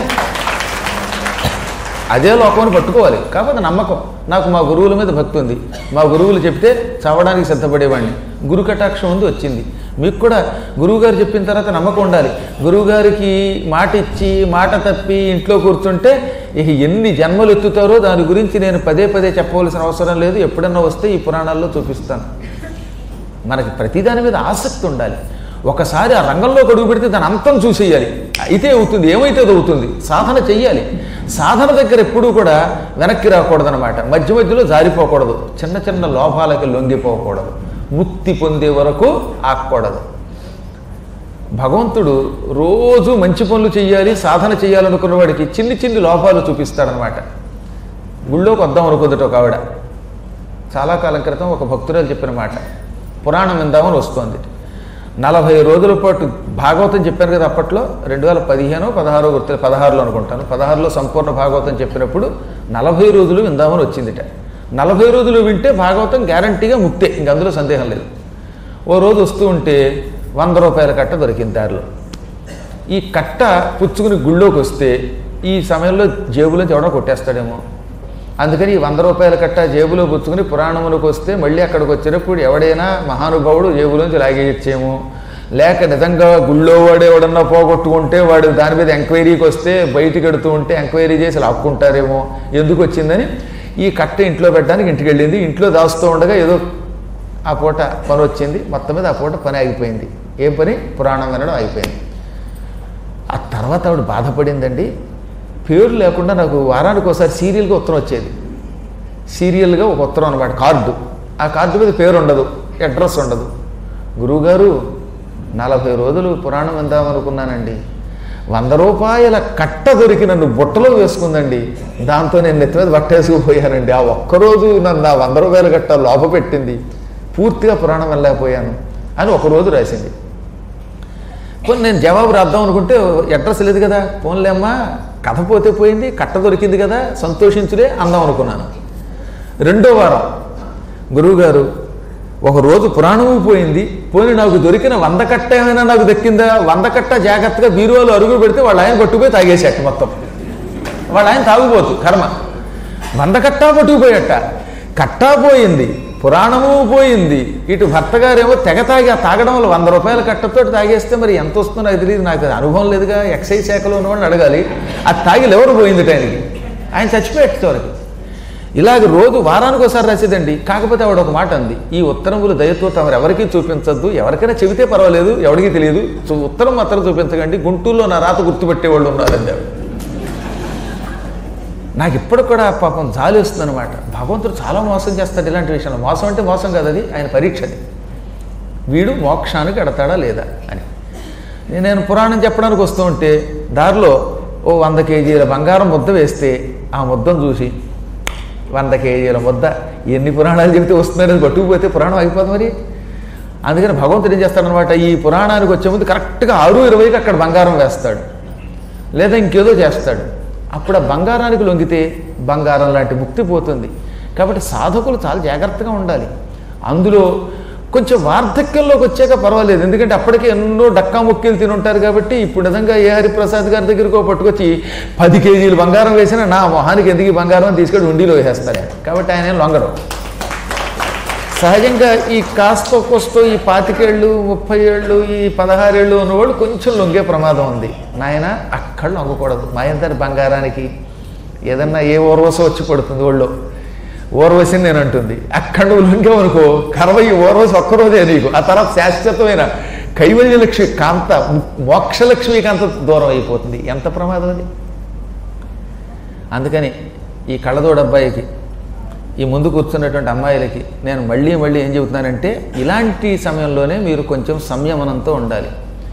అదే లోకమని పట్టుకోవాలి కాకపోతే నమ్మకం నాకు మా గురువుల మీద భక్తి ఉంది మా గురువులు చెప్తే చదవడానికి సిద్ధపడేవాడిని గురు కటాక్షం ఉంది వచ్చింది మీకు కూడా గురువుగారు చెప్పిన తర్వాత నమ్మకం ఉండాలి గురువుగారికి మాట ఇచ్చి మాట తప్పి ఇంట్లో కూర్చుంటే ఇక ఎన్ని జన్మలు ఎత్తుతారో దాని గురించి నేను పదే పదే చెప్పవలసిన అవసరం లేదు ఎప్పుడన్నా వస్తే ఈ పురాణాల్లో చూపిస్తాను మనకి ప్రతిదాని మీద ఆసక్తి ఉండాలి ఒకసారి ఆ రంగంలో అడుగు పెడితే దాని అంతం చూసేయాలి అయితే అవుతుంది ఏమైతే అది అవుతుంది సాధన చెయ్యాలి సాధన దగ్గర ఎప్పుడూ కూడా వెనక్కి రాకూడదనమాట మధ్య మధ్యలో జారిపోకూడదు చిన్న చిన్న లోపాలకి లొంగిపోకూడదు ముక్తి పొందే వరకు ఆగకూడదు భగవంతుడు రోజు మంచి పనులు చెయ్యాలి సాధన చేయాలనుకున్న వాడికి చిన్ని చిన్ని లోపాలు చూపిస్తాడనమాట గుళ్ళోకి వద్దాం అనుకుందట ఒక ఆవిడ చాలా కాలం క్రితం ఒక భక్తురాలు చెప్పిన మాట పురాణం విందామని వస్తోంది నలభై రోజుల పాటు భాగవతం చెప్పాను కదా అప్పట్లో రెండు వేల పదిహేను పదహారో గుర్తు పదహారులో అనుకుంటాను పదహారులో సంపూర్ణ భాగవతం చెప్పినప్పుడు నలభై రోజులు విందామని వచ్చిందిట నలభై రోజులు వింటే భాగవతం గ్యారంటీగా ముక్తే ఇంక అందులో సందేహం లేదు ఓ రోజు వస్తూ ఉంటే వంద రూపాయల కట్ట దొరికింది దారిలో ఈ కట్ట పుచ్చుకుని గుళ్ళోకి వస్తే ఈ సమయంలో జేబులోంచి ఎవడో కొట్టేస్తాడేమో అందుకని ఈ వంద రూపాయల కట్ట జేబులో పుచ్చుకుని పురాణములకు వస్తే మళ్ళీ అక్కడికి వచ్చేటప్పుడు ఎవడైనా మహానుభావుడు జేబులోంచి లాగేయచ్చేమో లేక నిజంగా గుళ్ళో వాడు ఎవడన్నా పోగొట్టుకుంటే వాడు దాని మీద ఎంక్వైరీకి వస్తే బయటికి ఎడుతూ ఉంటే ఎంక్వైరీ చేసి లాక్కుంటారేమో ఎందుకు వచ్చిందని ఈ కట్ట ఇంట్లో పెట్టడానికి ఇంటికి వెళ్ళింది ఇంట్లో దాస్తూ ఉండగా ఏదో ఆ పూట పని వచ్చింది మొత్తం మీద ఆ పూట పని ఆగిపోయింది ఏం పని పురాణం వినడం అయిపోయింది ఆ తర్వాత ఆవిడ బాధపడిందండి పేరు లేకుండా నాకు వారానికి ఒకసారి సీరియల్గా ఉత్తరం వచ్చేది సీరియల్గా ఒక ఉత్తరం అనమాట కార్డు ఆ కార్డు మీద పేరు ఉండదు అడ్రస్ ఉండదు గురువుగారు నలభై రోజులు పురాణం విందామనుకున్నానండి వంద రూపాయల కట్ట దొరికి నన్ను బుట్టలో వేసుకుందండి దాంతో నేను నెత్తి మీద బట్టేసుకుపోయానండి ఆ ఒక్కరోజు నన్ను ఆ వంద రూపాయల కట్ట లోప పెట్టింది పూర్తిగా పురాణం వెళ్ళలేకపోయాను అని ఒకరోజు రాసింది పోనీ నేను జవాబు రాద్దాం అనుకుంటే అడ్రస్ లేదు కదా పోన్లేమ్మా కథ పోతే పోయింది కట్ట దొరికింది కదా సంతోషించులే అందాం అనుకున్నాను రెండో వారం గురువుగారు ఒక రోజు ప్రాణము పోయింది పోని నాకు దొరికిన వంద కట్ట ఏమైనా నాకు దక్కిందా వంద కట్ట జాగ్రత్తగా బీరువాలో అరుగు పెడితే వాళ్ళ ఆయన పట్టుకుపోయి తాగేసేట మొత్తం వాళ్ళ ఆయన తాగుపోతు కర్మ వంద కట్టా పట్టుకుపోయట కట్టా పోయింది పురాణము పోయింది ఇటు భర్త గారేమో తెగ తాగి ఆ తాగడం వల్ల వంద రూపాయల కట్టతో తాగేస్తే మరి ఎంత వస్తుందో నాకు తెలియదు నాకు అది అనుభవం లేదుగా ఎక్సైజ్ శాఖలో ఉన్నవాడిని అడగాలి అది తాగి ఎవరు పోయింది ఆయనకి ఆయన చచ్చిపోయాడు చివరికి ఇలాగ రోజు వారానికి ఒకసారి రాసేదండి కాకపోతే ఆవిడ ఒక మాట అంది ఈ ఉత్తరములు దయతో తమరు ఎవరికీ చూపించద్దు ఎవరికైనా చెబితే పర్వాలేదు ఎవరికీ తెలియదు సో ఉత్తరం మాత్రం చూపించకండి గుంటూరులో నా రాత గుర్తుపెట్టేవాళ్ళు ఉన్నారండి ఆవిడ నాకు ఇప్పుడు కూడా పాపం జాలి వస్తుంది అనమాట భగవంతుడు చాలా మోసం చేస్తాడు ఇలాంటి విషయంలో మోసం అంటే మోసం కాదు అది ఆయన పరీక్ష అది వీడు మోక్షానికి ఎడతాడా లేదా అని నేను పురాణం చెప్పడానికి వస్తూ ఉంటే దారిలో ఓ వంద కేజీల బంగారం ముద్ద వేస్తే ఆ ముద్దను చూసి వంద కేజీల ముద్ద ఎన్ని పురాణాలు చెబితే వస్తుందనేది పట్టుకుపోతే పురాణం అయిపోదు మరి అందుకని భగవంతుడు ఏం చేస్తాడనమాట ఈ పురాణానికి వచ్చే ముందు కరెక్ట్గా ఆరు ఇరవైకి అక్కడ బంగారం వేస్తాడు లేదా ఇంకేదో చేస్తాడు అప్పుడు ఆ బంగారానికి లొంగితే బంగారం లాంటి ముక్తి పోతుంది కాబట్టి సాధకులు చాలా జాగ్రత్తగా ఉండాలి అందులో కొంచెం వార్ధక్యంలోకి వచ్చాక పర్వాలేదు ఎందుకంటే అప్పటికే ఎన్నో డక్కా ముక్కీలు తిని ఉంటారు కాబట్టి ఇప్పుడు నిజంగా ఏ హరిప్రసాద్ గారి దగ్గరకు పట్టుకొచ్చి పది కేజీలు బంగారం వేసినా నా మొహానికి ఎందుకు ఈ బంగారం అని తీసుకొని ఉండిలో వేసేస్తారు కాబట్టి ఆయన ఏం లొంగరు సహజంగా ఈ కాస్త కొస్తో ఈ పాతికేళ్ళు ముప్పై ఏళ్ళు ఈ పదహారేళ్ళు ఉన్నవాళ్ళు కొంచెం లొంగే ప్రమాదం ఉంది నాయన అక్కడ లొంగకూడదు మా ఇంతటి బంగారానికి ఏదన్నా ఏ ఓర్వస వచ్చి పడుతుంది ఒళ్ళు ఓర్వశిని నేను అంటుంది అక్కడ నువ్వు లొంగేవనుకో కరవై ఓర్వశి ఒక్కరోజే నీకు ఆ తర్వాత శాశ్వతమైన కైవల్యలక్ష్మి కాంత మోక్షలక్ష్మి కాంత దూరం అయిపోతుంది ఎంత ప్రమాదం అది అందుకని ఈ కళ్ళదోడు అబ్బాయికి ఈ ముందు కూర్చున్నటువంటి అమ్మాయిలకి నేను మళ్ళీ మళ్ళీ ఏం చెబుతున్నానంటే ఇలాంటి సమయంలోనే మీరు కొంచెం సంయమనంతో ఉండాలి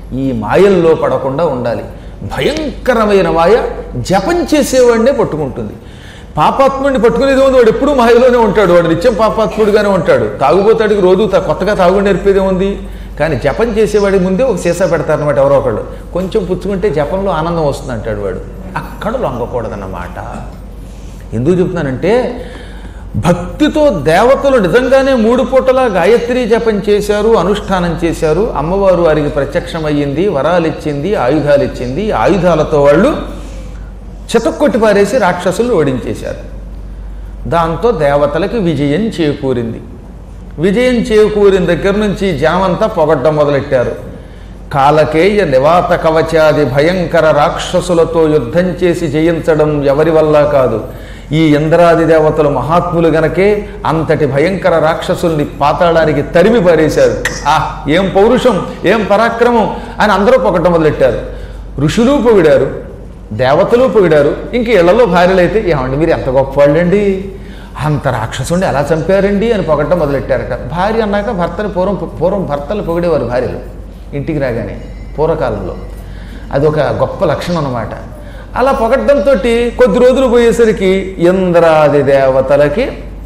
ఈ మాయల్లో పడకుండా ఉండాలి భయంకరమైన మాయ జపం చేసేవాడినే పట్టుకుంటుంది పాపాత్ముడిని పట్టుకునేది ఉంది వాడు ఎప్పుడూ మాయలోనే ఉంటాడు వాడు నిత్యం పాపాత్ముడిగానే ఉంటాడు తాగుబోతాడికి రోజు తా- కొత్తగా తాగు నేర్పేదే ఉంది కానీ జపం చేసేవాడి ముందే ఒక సీసా పెడతారనమాట ఎవరో ఒకళ్ళు కొంచెం పుచ్చుకుంటే జపంలో ఆనందం వస్తుంది అంటాడు వాడు అక్కడ లొంగకూడదన్నమాట ఎందుకు చెప్తున్నానంటే భక్తితో దేవతలు నిజంగానే మూడు పూటలా గాయత్రి జపం చేశారు అనుష్ఠానం చేశారు అమ్మవారు వారికి ప్రత్యక్షమయ్యింది వరాలు ఇచ్చింది ఆయుధాలు ఇచ్చింది ఆయుధాలతో వాళ్ళు చితక్కొట్టి పారేసి రాక్షసులు ఓడించేశారు దాంతో దేవతలకి విజయం చేకూరింది విజయం చేకూరిన దగ్గర నుంచి జనమంతా పొగడ్డం మొదలెట్టారు కాలకేయ నివాత కవచాది భయంకర రాక్షసులతో యుద్ధం చేసి జయించడం ఎవరి వల్ల కాదు ఈ ఇంద్రాది దేవతలు మహాత్ములు గనకే అంతటి భయంకర రాక్షసుల్ని పాతాళానికి తరిమి పారేశారు ఆ ఏం పౌరుషం ఏం పరాక్రమం అని అందరూ పొగట్టం మొదలెట్టారు ఋషులు పొగిడారు దేవతలు పొగిడారు ఇంక ఇళ్లలో భార్యలైతే ఏమండి మీరు ఎంత గొప్పవాళ్ళండి అంత రాక్షసుండి ఎలా చంపారండి అని పొగట్టం మొదలెట్టారట భార్య అన్నాక భర్తని పూర్వం పూర్వం భర్తలు పొగిడేవారు భార్యలు ఇంటికి రాగానే పూర్వకాలంలో అదొక గొప్ప లక్షణం అన్నమాట అలా పొగడ్డంతో కొద్ది రోజులు పోయేసరికి ఇంద్రాది దేవతలకి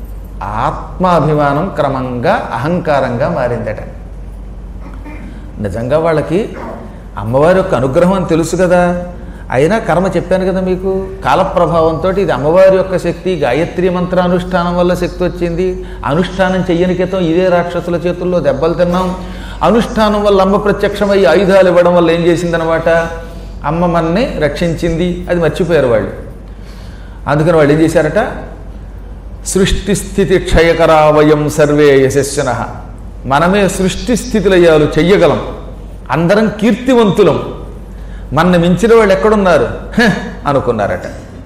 ఆత్మాభిమానం క్రమంగా అహంకారంగా మారిందట నిజంగా వాళ్ళకి అమ్మవారి యొక్క అనుగ్రహం అని తెలుసు కదా అయినా కర్మ చెప్పాను కదా మీకు కాలప్రభావంతో ఇది అమ్మవారి యొక్క శక్తి గాయత్రి మంత్రానుష్ఠానం వల్ల శక్తి వచ్చింది అనుష్ఠానం చెయ్యని క్రితం ఇదే రాక్షసుల చేతుల్లో దెబ్బలు తిన్నాం అనుష్ఠానం వల్ల అమ్మ ప్రత్యక్షమై ఆయుధాలు ఇవ్వడం వల్ల ఏం చేసిందనమాట అమ్మ మనని రక్షించింది అది మర్చిపోయారు వాళ్ళు అందుకని వాళ్ళు ఏం చేశారట సృష్టి స్థితి క్షయకరావయం సర్వే యశస్సున మనమే సృష్టి స్థితిలయ్యాలు చెయ్యగలం అందరం కీర్తివంతులం మన మించిన వాళ్ళు ఎక్కడున్నారు హ, అనుకున్నారట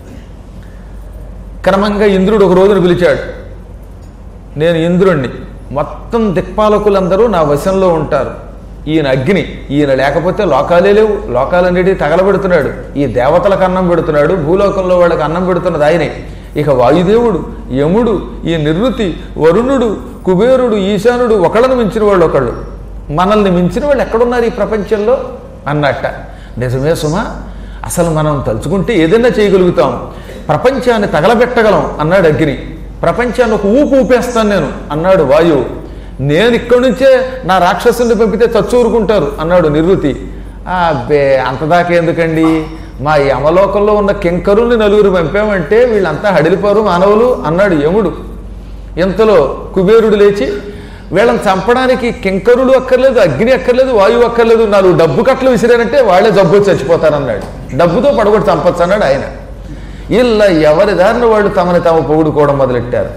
క్రమంగా ఇంద్రుడు ఒక రోజున పిలిచాడు నేను ఇంద్రుణ్ణి మొత్తం దిక్పాలకులందరూ నా వశంలో ఉంటారు ఈయన అగ్ని ఈయన లేకపోతే లోకాలే లేవు లోకాలన్నిటి తగలబెడుతున్నాడు ఈ దేవతలకు అన్నం పెడుతున్నాడు భూలోకంలో వాళ్ళకి అన్నం పెడుతున్నది ఆయనే ఇక వాయుదేవుడు యముడు ఈ నిర్వృతి వరుణుడు కుబేరుడు ఈశానుడు ఒకళ్ళను మించిన వాళ్ళు ఒకళ్ళు మనల్ని మించిన వాళ్ళు ఎక్కడున్నారు ఈ ప్రపంచంలో అన్నట్ట నిజమే సుమా అసలు మనం తలుచుకుంటే ఏదైనా చేయగలుగుతాం ప్రపంచాన్ని తగలబెట్టగలం అన్నాడు అగ్ని ప్రపంచాన్ని ఒక ఊపు ఊపేస్తాను నేను అన్నాడు వాయువు నేను ఇక్కడి నుంచే నా రాక్షసుని పంపితే చచ్చూరుకుంటారు అన్నాడు నిర్వృతి "ఆ, అబ్బే అంతదాకా ఎందుకండి మా యమలోకంలో ఉన్న కింకరుల్ని నలుగురు పంపామంటే వీళ్ళంతా హడిలిపోరు మానవులు అన్నాడు యముడు ఇంతలో కుబేరుడు లేచి వీళ్ళని చంపడానికి కింకరులు అక్కర్లేదు అగ్ని అక్కర్లేదు వాయువు అక్కర్లేదు నాలుగు డబ్బు కట్టలు విసిరారంటే వాళ్ళే జబ్బు వచ్చి చచ్చిపోతారన్నాడు డబ్బుతో పడగొట్టి చంపొచ్చు అన్నాడు ఆయన ఇలా ఎవరి దారిన వాళ్ళు తమని తాము పొగుడుకోవడం మొదలెట్టారు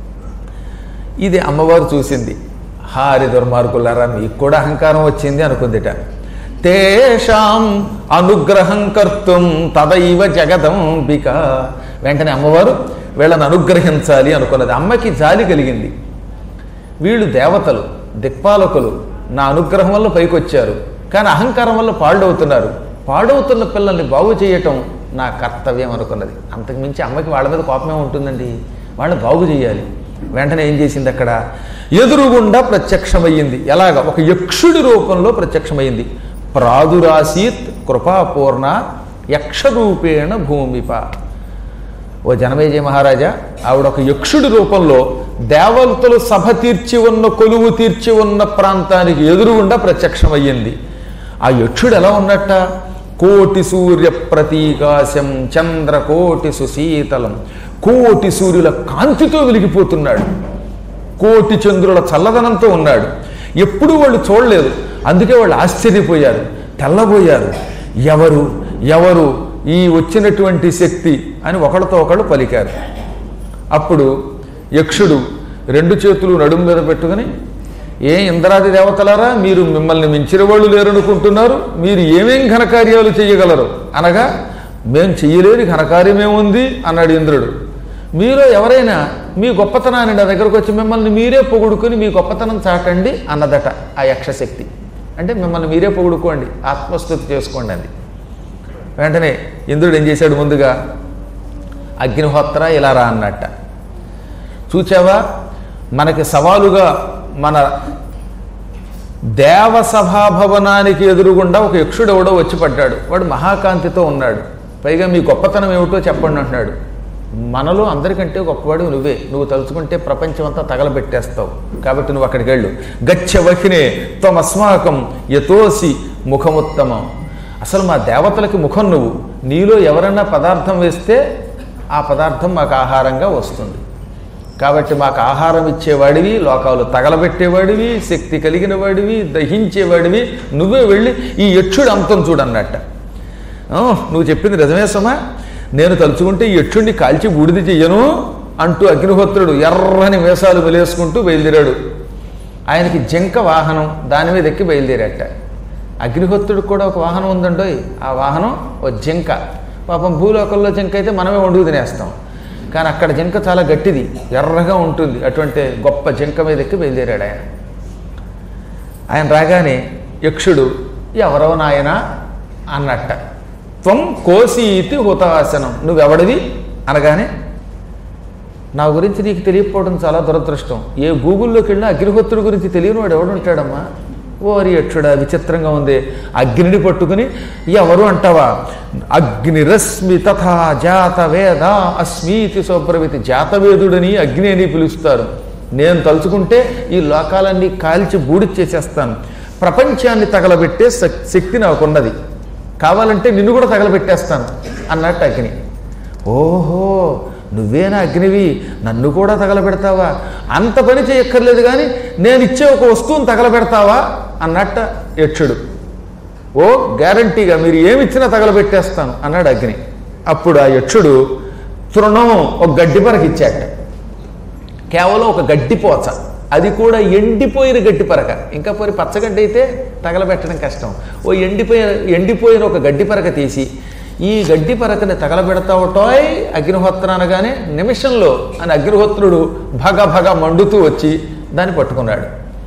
ఇది అమ్మవారు చూసింది హారి దుర్మార్గులారా మీకు కూడా అహంకారం వచ్చింది అనుకుందిట తేషాం అనుగ్రహం కర్తుం తదైవ జగదంబిక వెంటనే అమ్మవారు వీళ్ళని అనుగ్రహించాలి అనుకున్నది అమ్మకి జాలి కలిగింది వీళ్ళు దేవతలు దిక్పాలకులు నా అనుగ్రహం వల్ల పైకొచ్చారు కానీ అహంకారం వల్ల పాడవుతున్నారు పాడవుతున్న పిల్లల్ని బాగు చేయటం నా కర్తవ్యం అనుకున్నది అంతకు మించి అమ్మకి వాళ్ళ మీద కోపమే ఉంటుందండి వాళ్ళని బాగు చేయాలి వెంటనే ఏం చేసింది అక్కడ ఎదురుగుండా ప్రత్యక్షమయ్యింది ఎలాగ ఒక యక్షుడి రూపంలో ప్రత్యక్షమైంది ప్రాదురాసీత్ కృపాపూర్ణ యక్షరూపేణ భూమిప ఓ జనమేజయ మహారాజా ఆవిడ ఒక యక్షుడి రూపంలో దేవతలు సభ తీర్చి ఉన్న కొలువు తీర్చి ఉన్న ప్రాంతానికి ఎదురుగుండా ప్రత్యక్షమయ్యింది ఆ యక్షుడు ఎలా ఉన్నట్ట కోటి సూర్య ప్రతీకాశం చంద్ర కోటి సుశీతలం కోటి సూర్యుల కాంతితో వెలిగిపోతున్నాడు కోటి చంద్రుల చల్లదనంతో ఉన్నాడు ఎప్పుడూ వాళ్ళు చూడలేదు అందుకే వాళ్ళు ఆశ్చర్యపోయారు తెల్లబోయారు ఎవరు ఎవరు ఈ వచ్చినటువంటి శక్తి అని ఒకళ్ళతో ఒకళ్ళు పలికారు అప్పుడు యక్షుడు రెండు చేతులు నడుము మీద పెట్టుకుని ఏ ఇంద్రాది దేవతలారా మీరు మిమ్మల్ని మించిన వాళ్ళు లేరనుకుంటున్నారు మీరు ఏమేం ఘనకార్యాలు చేయగలరు అనగా మేం చెయ్యలేని ఘనకార్యమేముంది అన్నాడు ఇంద్రుడు మీలో ఎవరైనా మీ గొప్పతనాన్ని నా దగ్గరకు వచ్చి మిమ్మల్ని మీరే పొగుడుకొని మీ గొప్పతనం చాటండి అన్నదట ఆ యక్షశక్తి అంటే మిమ్మల్ని మీరే పొగుడుకోండి ఆత్మస్థుతి చేసుకోండి అంది వెంటనే ఇంద్రుడు ఏం చేశాడు ముందుగా అగ్నిహోత్ర ఇలా రా అన్నట్ట చూచావా మనకి సవాలుగా మన దేవసభాభవనానికి ఎదురుగుండా ఒక యక్షుడు ఎవడో వచ్చి పడ్డాడు వాడు మహాకాంతితో ఉన్నాడు పైగా మీ గొప్పతనం ఏమిటో చెప్పండి అంటున్నాడు మనలో అందరికంటే గొప్పవాడు నువ్వే నువ్వు తలుచుకుంటే ప్రపంచం అంతా తగలబెట్టేస్తావు కాబట్టి నువ్వు అక్కడికి వెళ్ళు గచ్చ వహినే త్వమస్మాకం యతోసి ముఖముత్తమం అసలు మా దేవతలకి ముఖం నువ్వు నీలో ఎవరన్నా పదార్థం వేస్తే ఆ పదార్థం మాకు ఆహారంగా వస్తుంది కాబట్టి మాకు ఆహారం ఇచ్చేవాడివి లోకాలు తగలబెట్టేవాడివి శక్తి కలిగిన వాడివి దహించేవాడివి నువ్వే వెళ్ళి ఈ యక్షుడు అంతం చూడన్నట్ట "ఆ, నువ్వు చెప్పింది నిజమే సుమా నేను తలుచుకుంటే ఈ యక్షుడిని కాల్చి బూడిద చెయ్యను అంటూ అగ్నిహోత్రుడు ఎర్రని వేషాలు వెలేసుకుంటూ బయలుదేరాడు ఆయనకి జింక వాహనం దాని మీద ఎక్కి బయలుదేరాట అగ్నిహోత్రుడు కూడా ఒక వాహనం ఉందండోయ్ ఆ వాహనం ఓ జింక పాపం భూలోకంలో జింక అయితే మనమే వండుకు తినేస్తాం కానీ అక్కడ జింక చాలా గట్టిది ఎర్రగా ఉంటుంది అటువంటి గొప్ప జింక మీద ఎక్కి బయలుదేరాడు ఆయన ఆయన రాగానే యక్షుడు ఎవరో నాయనా అన్నట్ట త్వం కోసీతి హుతాసనం నువ్వెవడివి అనగానే నా గురించి నీకు తెలియకపోవడం చాలా దురదృష్టం ఏ గూగుల్లోకి వెళ్ళినా అగ్నిహోత్రుడి గురించి తెలియని వాడు ఎవడుంటాడమ్మా ఓరి యక్షుడా విచిత్రంగా ఉంది అగ్నిని పట్టుకుని ఎవరు అంటావా అగ్నిరశ్మి తథా జాత వేద అస్మీతి సౌప్రవితి జాతవేదుడని అగ్ని అని పిలుస్తారు నేను తలుచుకుంటే ఈ లోకాలన్నీ కాల్చి బూడి చేసేస్తాను ప్రపంచాన్ని తగలబెట్టే శక్- శక్తి నాకున్నది కావాలంటే నిన్ను కూడా తగలబెట్టేస్తాను అన్నట్టు అగ్ని ఓహో నువ్వేనా అగ్నివి నన్ను కూడా తగలబెడతావా అంత పని చేయక్కర్లేదు కానీ నేను ఇచ్చే ఒక వస్తువును తగలబెడతావా అన్నట్ట యక్షుడు ఓ గ్యారంటీగా మీరు ఏమిచ్చినా తగలబెట్టేస్తాను అన్నాడు అగ్ని అప్పుడు ఆ యక్షుడు తృణం ఒక గడ్డి పరక ఇచ్చాట కేవలం ఒక గడ్డి పోచ అది కూడా ఎండిపోయిన గడ్డి పరక ఇంకా పోయి పచ్చగడ్డి అయితే తగలబెట్టడం కష్టం ఓ ఎండిపోయిన ఎండిపోయిన ఒక గడ్డి పరక తీసి ఈ గడ్డి పరకని తగలబెడతావటోయ్ అగ్నిహోత్ర అనగానే నిమిషంలో అని అగ్నిహోత్రుడు భగ భగ మండుతూ వచ్చి దాన్ని పట్టుకున్నాడు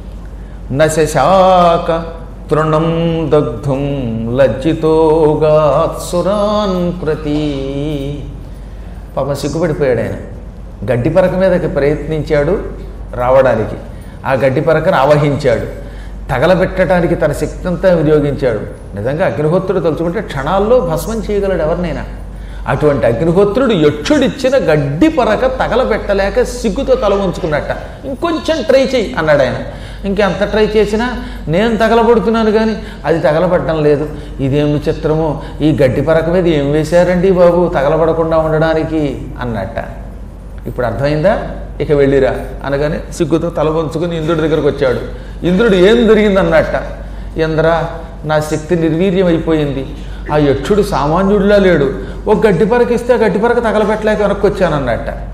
నశాక తృణం దగ్ధుం లజ్జితోగాత్సురాన్ ప్రతి పాపం సిగ్గుపడిపోయాడు ఆయన గడ్డి పరక మీదకి ప్రయత్నించాడు రావడానికి ఆ గడ్డి పరకను ఆవహించాడు తగలబెట్టడానికి తన శక్తి అంతా వినియోగించాడు నిజంగా అగ్నిహోత్రుడు తలుచుకుంటే క్షణాల్లో భస్మం చేయగలడు ఎవరినైనా అటువంటి అగ్నిహోత్రుడు యక్షుడిచ్చిన గడ్డి పరక తగలబెట్టలేక సిగ్గుతో తల ఉంచుకున్నట్ట ఇంకొంచెం ట్రై చేయి అన్నాడు ఆయన ఇంకెంత ట్రై చేసినా నేను తగలబడుతున్నాను కానీ అది తగలబడటం లేదు ఇదేం విచిత్రమో ఈ గడ్డి పరక మీద ఏం వేశారండి బాబు తగలబడకుండా ఉండడానికి అన్నట్ట ఇప్పుడు అర్థమైందా ఇక వెళ్ళిరా అనగానే సిగ్గుతో తల వంచుకుని ఇంద్రుడి దగ్గరకు వచ్చాడు ఇంద్రుడు ఏం జరిగిందన్నట్ట ఇంద్ర నా శక్తి నిర్వీర్యం అయిపోయింది ఆ యక్షుడు సామాన్యుడిలా లేడు ఒక గడ్డి పరక ఇస్తే ఆ గడ్డి పరక తగలబెట్టలేక వెనక్కి వచ్చానన్నట్ట